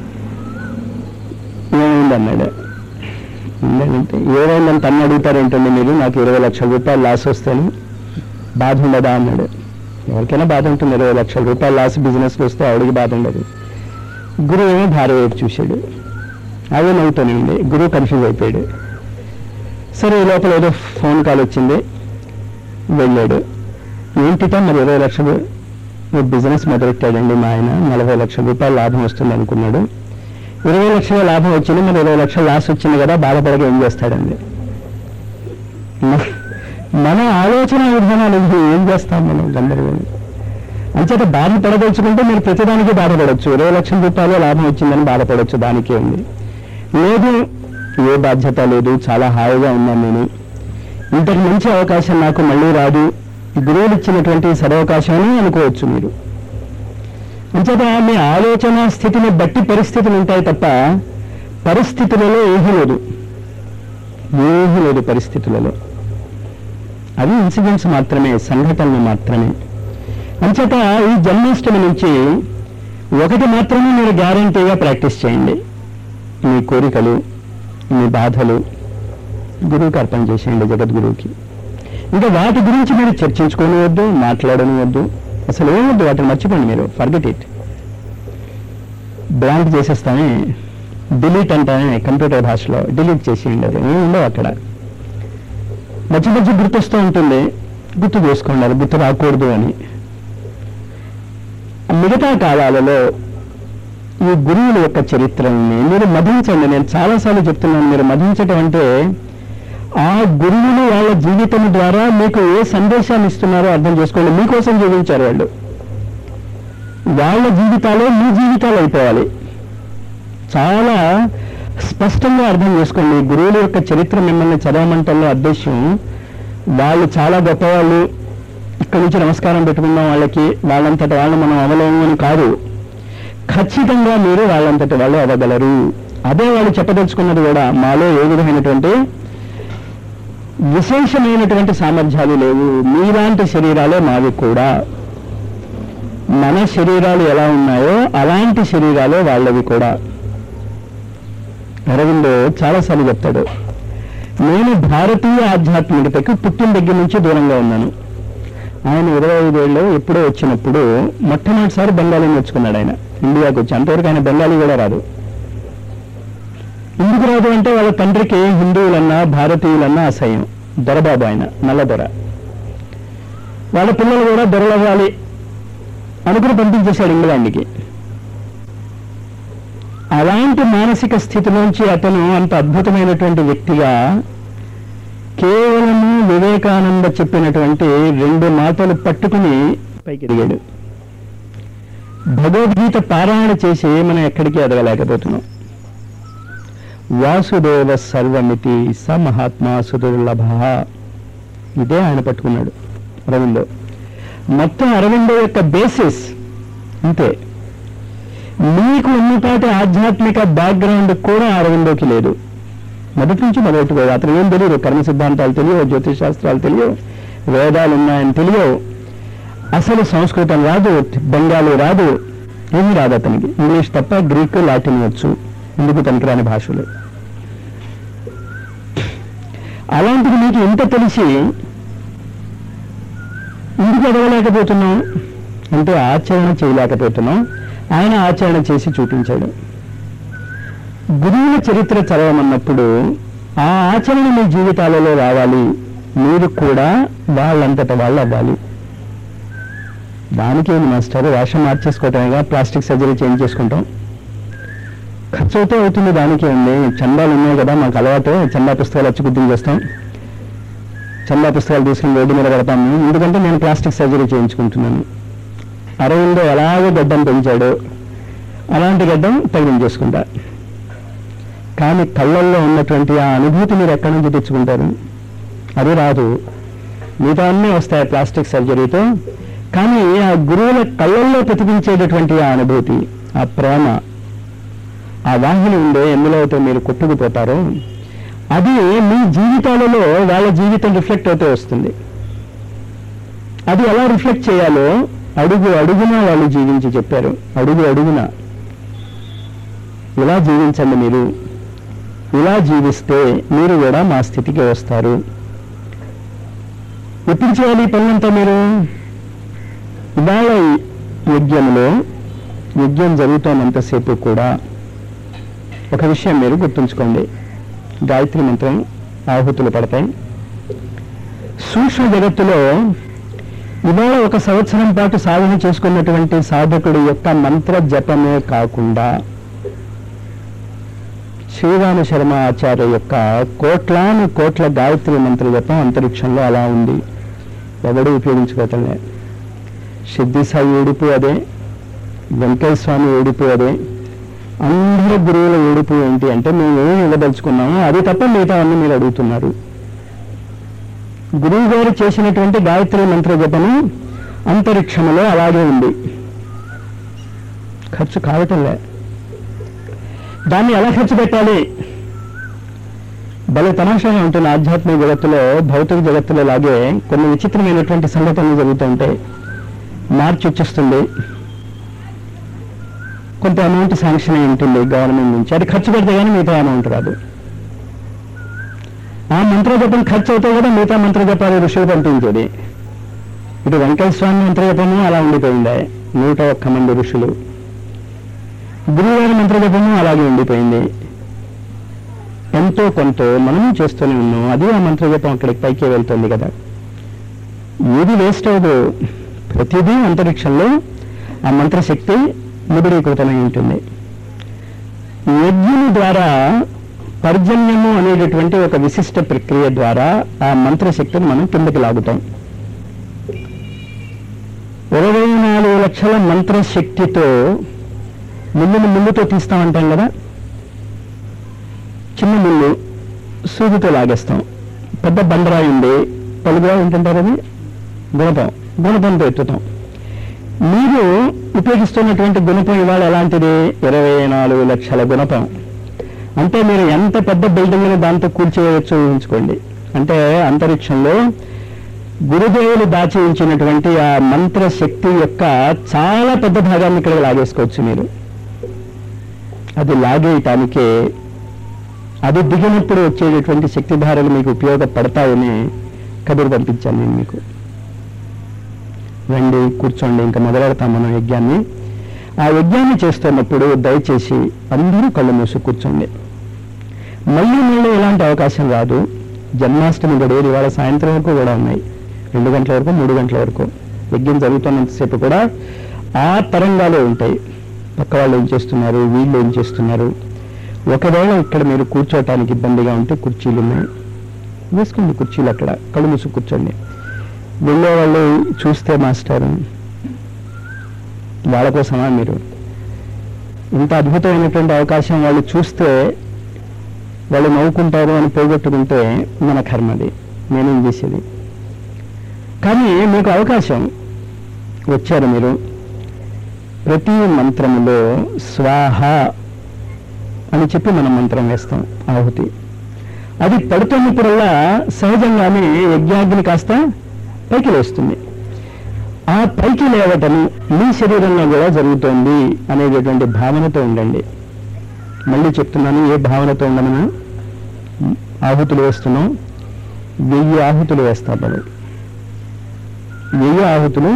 ఏమైంది అన్నాడు ఉందంటే ఏమైందని తను అడుగుతారేంటండి మీరు నాకు ఇరవై లక్షల రూపాయలు లాస్ వస్తాను బాధ ఉండదా అన్నాడు ఎవరికైనా బాధ ఉంటుంది ఇరవై లక్షల రూపాయలు లాస్ బిజినెస్కి వస్తే ఆవిడకి బాధ ఉండదు గురువు ఏమో భార్య వైపు చూశాడు అదే నవ్వుతూనే ఉంది గురువు కన్ఫ్యూజ్ అయిపోయాడు సరే ఈ లోపల ఏదో ఫోన్ కాల్ వచ్చింది వెళ్ళాడు ఏంటిటా మరి ఇరవై లక్షలు ఓ బిజినెస్ మొదలెట్టాడండి మా ఆయన నలభై లక్షల రూపాయలు లాభం వస్తుంది అనుకున్నాడు ఇరవై లక్షల లాభం వచ్చింది మరి ఇరవై లక్షల లాస్ వచ్చింది కదా బాధపడక ఏం చేస్తాడండి మ- మన ఆలోచన విధానాలు ఇవి ఏం చేస్తాం మనం గందరగోళం అంచేత బాధపడదలుచుకుంటే మీరు ప్రతిదానికి బాధపడవచ్చు ఇరవై లక్షల రూపాయలు లాభం వచ్చిందని బాధపడవచ్చు దానికే ఉంది లేదు ఏ బాధ్యత లేదు చాలా హాయిగా ఉన్నాను నేను ఇంతకు మంచి అవకాశం నాకు మళ్ళీ రాదు ఈ గురువులు ఇచ్చినటువంటి సదవకాశం అని అనుకోవచ్చు మీరు అంచేత మీ ఆలోచన స్థితిని బట్టి పరిస్థితులు ఉంటాయి తప్ప పరిస్థితులలో ఏమీ లేదు ఏమీ లేదు పరిస్థితులలో అవి ఇన్సిడెంట్స్ మాత్రమే సంఘటనలు మాత్రమే అంచేత ఈ జన్మాష్టమి నుంచి ఒకటి మాత్రమే మీరు గ్యారంటీగా ప్రాక్టీస్ చేయండి మీ కోరికలు మీ బాధలు గురువుకి అర్పణ చేసేయండి జగద్గురువుకి ఇంకా వాటి గురించి మీరు చర్చించుకొని వద్దు మాట్లాడని వద్దు అసలు ఏమొద్దు వాటిని మర్చిపోండి మీరు ఫర్గెట్ ఇట్ బ్లాంక్ చేసేస్తానే డిలీట్ అంటానే కంప్యూటర్ భాషలో డిలీట్ చేసేయండి అది ఏమి ఉండవు అక్కడ మధ్య మధ్య గుర్తొస్తూ ఉంటుంది గుర్తు చేసుకోండి అది గుర్తు రాకూడదు అని మిగతా కాలాలలో ఈ గురువుల యొక్క చరిత్రని మీరు మధించండి నేను చాలాసార్లు చెప్తున్నాను మీరు మధించటం అంటే ఆ గురువులు వాళ్ళ జీవితం ద్వారా మీకు ఏ సందేశాన్ని ఇస్తున్నారో అర్థం చేసుకోండి మీకోసం జీవించారు వాళ్ళు వాళ్ళ జీవితాలే మీ జీవితాలు అయిపోవాలి చాలా స్పష్టంగా అర్థం చేసుకోండి గురువుల యొక్క చరిత్ర మిమ్మల్ని చదవమంటల్లో ఉద్దేశం వాళ్ళు చాలా గొప్పవాళ్ళు ఇక్కడి నుంచి నమస్కారం పెట్టుకుందాం వాళ్ళకి వాళ్ళంతటి వాళ్ళు మనం అవలేము అని కాదు ఖచ్చితంగా మీరు వాళ్ళంతటి వాళ్ళు అవ్వగలరు అదే వాళ్ళు చెప్పదలుచుకున్నది కూడా మాలో ఏ విధమైనటువంటి విశేషమైనటువంటి సామర్థ్యాలు లేవు మీలాంటి శరీరాలే మావి కూడా మన శరీరాలు ఎలా ఉన్నాయో అలాంటి శరీరాలే వాళ్ళవి కూడా అరవిందో చాలాసార్లు చెప్తాడు నేను భారతీయ ఆధ్యాత్మికతకు పుట్టిన దగ్గర నుంచి దూరంగా ఉన్నాను ఆయన ఇరవై ఐదేళ్ళు ఎప్పుడో వచ్చినప్పుడు మొట్టమొదటిసారి బెంగాలీ నేర్చుకున్నాడు ఆయన ఇండియాకి వచ్చి అంతవరకు ఆయన బెంగాలీ కూడా రాదు ఎందుకు రాదు అంటే వాళ్ళ తండ్రికి హిందువులన్నా భారతీయులన్నా అసహ్యం దొరబాబు ఆయన నల్ల దొర వాళ్ళ పిల్లలు కూడా దొరలవ్వాలి అనుకుని పంపించేశాడు ఇంగ్లాండ్కి అలాంటి మానసిక స్థితిలోంచి అతను అంత అద్భుతమైనటువంటి వ్యక్తిగా కేవలము వివేకానంద చెప్పినటువంటి రెండు మాటలు పట్టుకుని పైకి ఎదిగాడు భగవద్గీత పారాయణ చేసి మనం ఎక్కడికి ఎదగలేకపోతున్నాం వాసుదేవ సర్వమితి స మహాత్మా సుదుర్లభ ఇదే ఆయన పట్టుకున్నాడు అరవిందో మొత్తం అరవిందో యొక్క బేసిస్ అంతే మీకు ఉన్నపాటి ఆధ్యాత్మిక బ్యాక్గ్రౌండ్ కూడా అరవిందోకి లేదు మొదటి నుంచి మొదలెట్టుకోదు అతను ఏం తెలియదు కర్మ సిద్ధాంతాలు తెలియవు జ్యోతిష్ శాస్త్రాలు తెలియవు వేదాలు ఉన్నాయని తెలియవు అసలు సంస్కృతం రాదు బెంగాలీ రాదు ఏమీ రాదు అతనికి ఇంగ్లీష్ తప్ప గ్రీక్ లాటిన్ వచ్చు ఎందుకు పనికిరాని భాషలు అలాంటిది మీకు ఇంత తెలిసి ఎందుకు ఎదగలేకపోతున్నాం అంటే ఆచరణ చేయలేకపోతున్నాం ఆయన ఆచరణ చేసి చూపించాడు గురువుల చరిత్ర చదవమన్నప్పుడు ఆ ఆచరణ మీ జీవితాలలో రావాలి మీరు కూడా వాళ్ళంతట వాళ్ళు అవ్వాలి దానికి ఏంది మాస్టర్ వేషం మార్చేసుకోవటమేగా ప్లాస్టిక్ సర్జరీ చేంజ్ చేసుకుంటాం ఖర్చు అయితే అవుతుంది దానికి ఉంది చందాలు ఉన్నాయి కదా మాకు అలవాటు చందా పుస్తకాలు వచ్చి గుర్తింగ్ చేస్తాం చందా పుస్తకాలు తీసుకుని రోడ్డు మీద పెడతాము ఎందుకంటే నేను ప్లాస్టిక్ సర్జరీ చేయించుకుంటున్నాను అరవిందో ఎలాగో గడ్డం పెంచాడు అలాంటి గడ్డం తగిలించేసుకుంటా కానీ కళ్ళల్లో ఉన్నటువంటి ఆ అనుభూతి మీరు ఎక్కడి నుంచి తెచ్చుకుంటారు అది రాదు మిగతా అన్నీ వస్తాయి ప్లాస్టిక్ సర్జరీతో కానీ ఆ గురువుల కళ్ళల్లో ప్రతిపించేటటువంటి ఆ అనుభూతి ఆ ప్రేమ ఆ వాహిని ఉండే ఎందులో అయితే మీరు కొట్టుకుపోతారో అది మీ జీవితాలలో వాళ్ళ జీవితం రిఫ్లెక్ట్ అవుతూ వస్తుంది అది ఎలా రిఫ్లెక్ట్ చేయాలో అడుగు అడుగున వాళ్ళు జీవించి చెప్పారు అడుగు అడుగున ఇలా జీవించండి మీరు ఇలా జీవిస్తే మీరు కూడా మా స్థితికి వస్తారు ఎప్పుడు చేయాలి ఈ పనులంతా మీరు ఇవాళ ఈ యజ్ఞంలో యజ్ఞం జరుగుతున్నంతసేపు కూడా ఒక విషయం మీరు గుర్తుంచుకోండి గాయత్రి మంత్రం ఆహుతులు పడతాయి సూక్ష్మ జగత్తులో ఇవాళ ఒక సంవత్సరం పాటు సాధన చేసుకున్నటువంటి సాధకుడి యొక్క మంత్ర జపమే కాకుండా శ్రీరామ శర్మ ఆచార్య యొక్క కోట్లాను కోట్ల గాయత్రి మంత్ర జపం అంతరిక్షంలో అలా ఉంది ఎవడు ఉపయోగించుకోవటంలే సిద్ధి సాయి ఏడుపు అదే వెంకయ్య స్వామి ఏడుపు అదే అందరి గురువుల ఏడుపు ఏంటి అంటే మేము ఏం ఇవ్వదలుచుకున్నామో అది తప్ప మిగతా అన్ని మీరు అడుగుతున్నారు గురువు గారు చేసినటువంటి గాయత్రి మంత్ర జపము అంతరిక్షములో అలాగే ఉంది ఖర్చు కావటంలే దాన్ని ఎలా ఖర్చు పెట్టాలి భలే తమాషాగా ఉంటుంది ఆధ్యాత్మిక జగత్తులో భౌతిక జగత్తులో లాగే కొన్ని విచిత్రమైనటువంటి సంఘటనలు జరుగుతుంటాయి మార్చి వచ్చేస్తుంది కొంత అమౌంట్ శాంక్షన్ అయి ఉంటుంది గవర్నమెంట్ నుంచి అది ఖర్చు పెడితే కానీ మిగతా అమౌంట్ రాదు ఆ మంత్ర జపం ఖర్చు అవుతే కూడా మిగతా మంత్ర జపాలు ఋషులు పంపించేది ఇటు వెంకయ్య స్వామి మంత్ర జపము అలా ఉండిపోయింది నూట ఒక్క మంది ఋషులు గురువుగారి మంత్ర జపము అలాగే ఉండిపోయింది ఎంతో కొంత మనము చేస్తూనే ఉన్నాం అది ఆ మంత్ర జపం అక్కడికి పైకి వెళ్తుంది కదా ఏది వేస్ట్ అవ్వదు ప్రతిదీ అంతరిక్షంలో ఆ మంత్రశక్తి నిబిడీకృతమై ఉంటుంది యజ్ఞము ద్వారా పర్జన్యము అనేటటువంటి ఒక విశిష్ట ప్రక్రియ ద్వారా ఆ మంత్రశక్తిని మనం కిందకి లాగుతాం ఇరవై నాలుగు లక్షల మంత్రశక్తితో ముళ్ళుని ముళ్ళుతో తీస్తామంటాం కదా చిన్న ముళ్ళు సూదితో లాగేస్తాం పెద్ద బండరాయి ఉంది పలుగురా ఉంటుంటారు అది గుణపం గుణపంతో ఎత్తుతాం మీరు ఉపయోగిస్తున్నటువంటి గుణపం ఇవాళ ఎలాంటిది ఇరవై నాలుగు లక్షల గుణపం అంటే మీరు ఎంత పెద్ద బిల్డింగ్ని దాంతో కూల్చివేయచ్చు ఊహించుకోండి అంటే అంతరిక్షంలో గురుదేవులు దాచి ఉంచినటువంటి ఆ మంత్ర శక్తి యొక్క చాలా పెద్ద భాగాన్ని ఇక్కడ లాగేసుకోవచ్చు మీరు అది లాగేయటానికే అది దిగినప్పుడు వచ్చేటటువంటి శక్తిధారలు మీకు ఉపయోగపడతాయని కబురు పంపించాను నేను మీకు రండి కూర్చోండి ఇంకా మొదలెడతాం మనం యజ్ఞాన్ని ఆ యజ్ఞాన్ని చేస్తున్నప్పుడు దయచేసి అందరూ కళ్ళు మూసి కూర్చోండి మళ్ళీ మళ్ళీ ఇలాంటి అవకాశం రాదు జన్మాష్టమి గడియలు ఇవాళ సాయంత్రం వరకు కూడా ఉన్నాయి రెండు గంటల వరకు మూడు గంటల వరకు యజ్ఞం జరుగుతున్నంతసేపు కూడా ఆ తరంగాలే ఉంటాయి పక్క వాళ్ళు ఏం చేస్తున్నారు వీళ్ళు ఏం చేస్తున్నారు ఒకవేళ ఇక్కడ మీరు కూర్చోటానికి ఇబ్బందిగా ఉంటే కుర్చీలు ఉన్నాయి వేసుకోండి కుర్చీలు అక్కడ కళ్ళు మూసి కూర్చోండి వెళ్ళే వాళ్ళు చూస్తే మాస్టర్ వాళ్ళ కోసమా మీరు ఇంత అద్భుతమైనటువంటి అవకాశం వాళ్ళు చూస్తే వాళ్ళు నవ్వుకుంటారు అని పోగొట్టుకుంటే మన కర్మది నేనేం చేసేది కానీ మీకు అవకాశం వచ్చారు మీరు ప్రతి మంత్రములో స్వాహ అని చెప్పి మనం మంత్రం వేస్తాం ఆహుతి అది పడుతున్నప్పుడల్లా సహజంగానే యజ్ఞాగ్ని కాస్త పైకి లేస్తుంది ఆ పైకి లేవటం మీ శరీరంలో కూడా జరుగుతోంది అనేటటువంటి భావనతో ఉండండి మళ్ళీ చెప్తున్నాను ఏ భావనతో ఉండమన్నా ఆహుతులు వేస్తున్నాం వెయ్యి ఆహుతులు వేస్తాం మనం వెయ్యి ఆహుతులు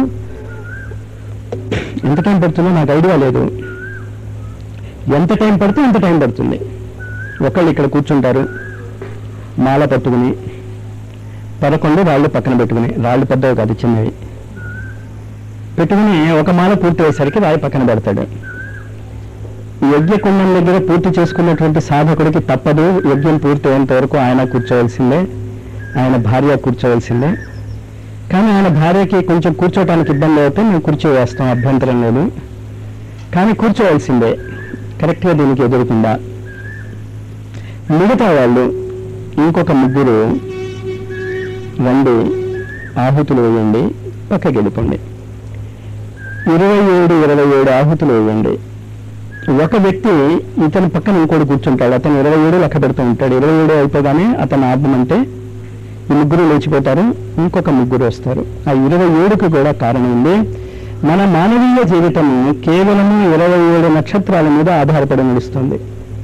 ఎంత టైం పడుతుందో నాకు ఐడియా లేదు ఎంత టైం పడితే ఎంత టైం పడుతుంది ఒకళ్ళు ఇక్కడ కూర్చుంటారు మాల పట్టుకుని పదకొండు రాళ్ళు పక్కన పెట్టుకుని రాళ్ళు పెద్దవి కాదు చిన్నవి పెట్టుకుని ఒక మాల పూర్తి అయ్యేసరికి రాయి పక్కన పెడతాడు ఈ యజ్ఞకుండం దగ్గర పూర్తి చేసుకున్నటువంటి సాధకుడికి తప్పదు యజ్ఞం పూర్తి అయ్యేంత వరకు ఆయన కూర్చోవలసిందే ఆయన భార్య కూర్చోవలసిందే కానీ ఆయన భార్యకి కొంచెం కూర్చోవటానికి ఇబ్బంది అయితే మేము కుర్చీ వేస్తాం అభ్యంతరం లేదు కానీ కూర్చోవలసిందే కరెక్ట్గా దీనికి ఎదురుకుండా మిగతా వాళ్ళు ఇంకొక ముగ్గురు రండి ఆహుతులు వేయండి పక్కకి వెళ్ళిపోండి ఇరవై ఏడు ఇరవై ఏడు ఆహుతులు వేయండి ఒక వ్యక్తి ఇతని పక్కన ఇంకోటి కూర్చుంటాడు అతను ఇరవై ఏడు లెక్క పెడుతూ ఉంటాడు ఇరవై ఏడు అయిపోగానే అతను ఆపమంటే ఈ ముగ్గురు లేచిపోతారు ఇంకొక ముగ్గురు వస్తారు ఆ ఇరవై ఏడుకు కూడా కారణం ఉంది మన మానవీయ జీవితం కేవలము ఇరవై ఏడు నక్షత్రాల మీద ఆధారపడి నడుస్తుంది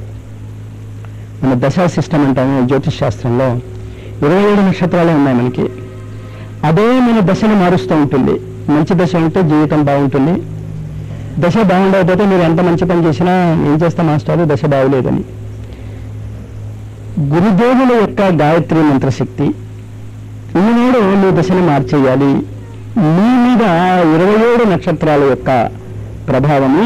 మన దశా సిస్టమ్ అంటాము జ్యోతిష్ శాస్త్రంలో ఇరవై ఏడు నక్షత్రాలే ఉన్నాయి మనకి అదే మన దశను మారుస్తూ ఉంటుంది మంచి దశ ఉంటే జీవితం బాగుంటుంది దశ బాగుండకపోతే మీరు ఎంత మంచి పని చేసినా ఏం చేస్తా మాస్టారు దశ బాగులేదని గురుదేవుల యొక్క గాయత్రి మంత్రశక్తి ఈనాడు మీ దశని మార్చేయాలి మీ మీద ఇరవై ఏడు నక్షత్రాల యొక్క ప్రభావము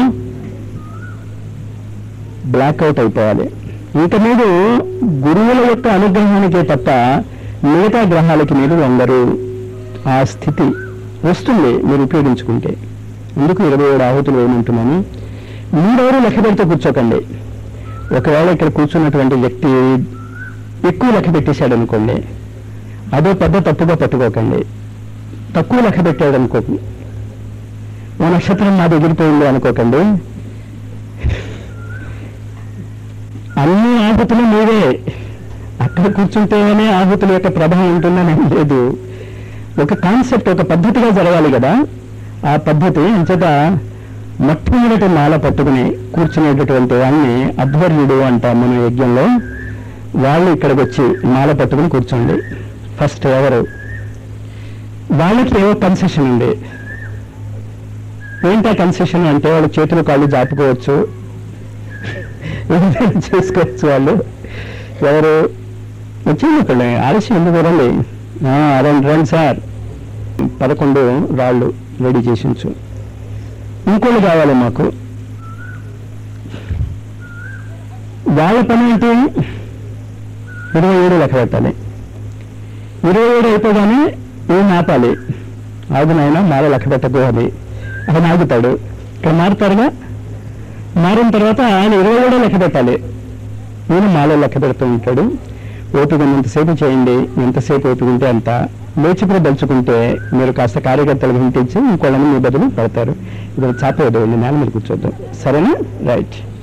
బ్లాక్అవుట్ అయిపోవాలి ఇంక మీరు గురువుల యొక్క అనుగ్రహానికే తప్ప మిగతా గ్రహాలకి మీరు వందరు ఆ స్థితి వస్తుంది మీరు ఉపయోగించుకుంటే ఎందుకు ఇరవై ఏడు ఆహుతులు ఏమంటున్నాను మీరెవరు లెక్క పెడితే కూర్చోకండి ఒకవేళ ఇక్కడ కూర్చున్నటువంటి వ్యక్తి ఎక్కువ లెక్క పెట్టేశాడు అనుకోండి అదో పెద్ద తప్పుగా పట్టుకోకండి తక్కువ లెక్క పెట్టాడు అనుకోకండి ఓ నక్షత్రం నా ఎగిరిపోయింది అనుకోకండి అన్ని ఆహుతులు మీవే అక్కడ కూర్చుంటేనే ఆహుతుల యొక్క ప్రభావం ఉంటుందని ఏం లేదు ఒక కాన్సెప్ట్ ఒక పద్ధతిగా జరగాలి కదా ఆ పద్ధతి అంచేత మొట్టమొదటి మాల పట్టుకుని కూర్చునేటటువంటి వాడిని అధ్వర్యుడు అంటాం మన యజ్ఞంలో వాళ్ళు ఇక్కడికి వచ్చి మాల పట్టుకుని కూర్చోండి ఫస్ట్ ఎవరు వాళ్ళకి ఏవో కన్సెషన్ ఉంది ఏంటా కన్సెషన్ అంటే వాళ్ళు చేతులు కాళ్ళు జాపుకోవచ్చు ఏదైనా చేసుకోవచ్చు వాళ్ళు ఎవరు వచ్చింది ఇక్కడ ఆలస్యం ఎందుకు రండి ఆ, రండి రండి సార్ పదకొండు రాళ్ళు రెడీ చేసి ఉంచు ఇంకోళ్ళు కావాలి మాకు వాళ్ళ పని ఏంటి ఇరవై ఏడు లెక్క పెట్టాలి ఇరవై ఏడు అయిపోగానే ఏం ఆపాలి ఆగు నాయన మాల లెక్క పెట్టకు అది ఆయన ఆగుతాడు ఇక్కడ మారుతారుగా మారిన తర్వాత ఆయన ఇరవై ఏడో లెక్క పెట్టాలి నేను మాలో లెక్క పెడుతూ ఉంటాడు ఓపిక ఎంతసేపు చేయండి ఎంతసేపు ఓపిక ఉంటే అంత లేచిపోయి దలుచుకుంటే మీరు కాస్త కార్యకర్తలకు హింటించి ఇంకోళ్ళని మీ బదులు పెడతారు ఇప్పుడు చాపేది వెళ్ళి నేల మీద కూర్చోద్దాం సరేనా రైట్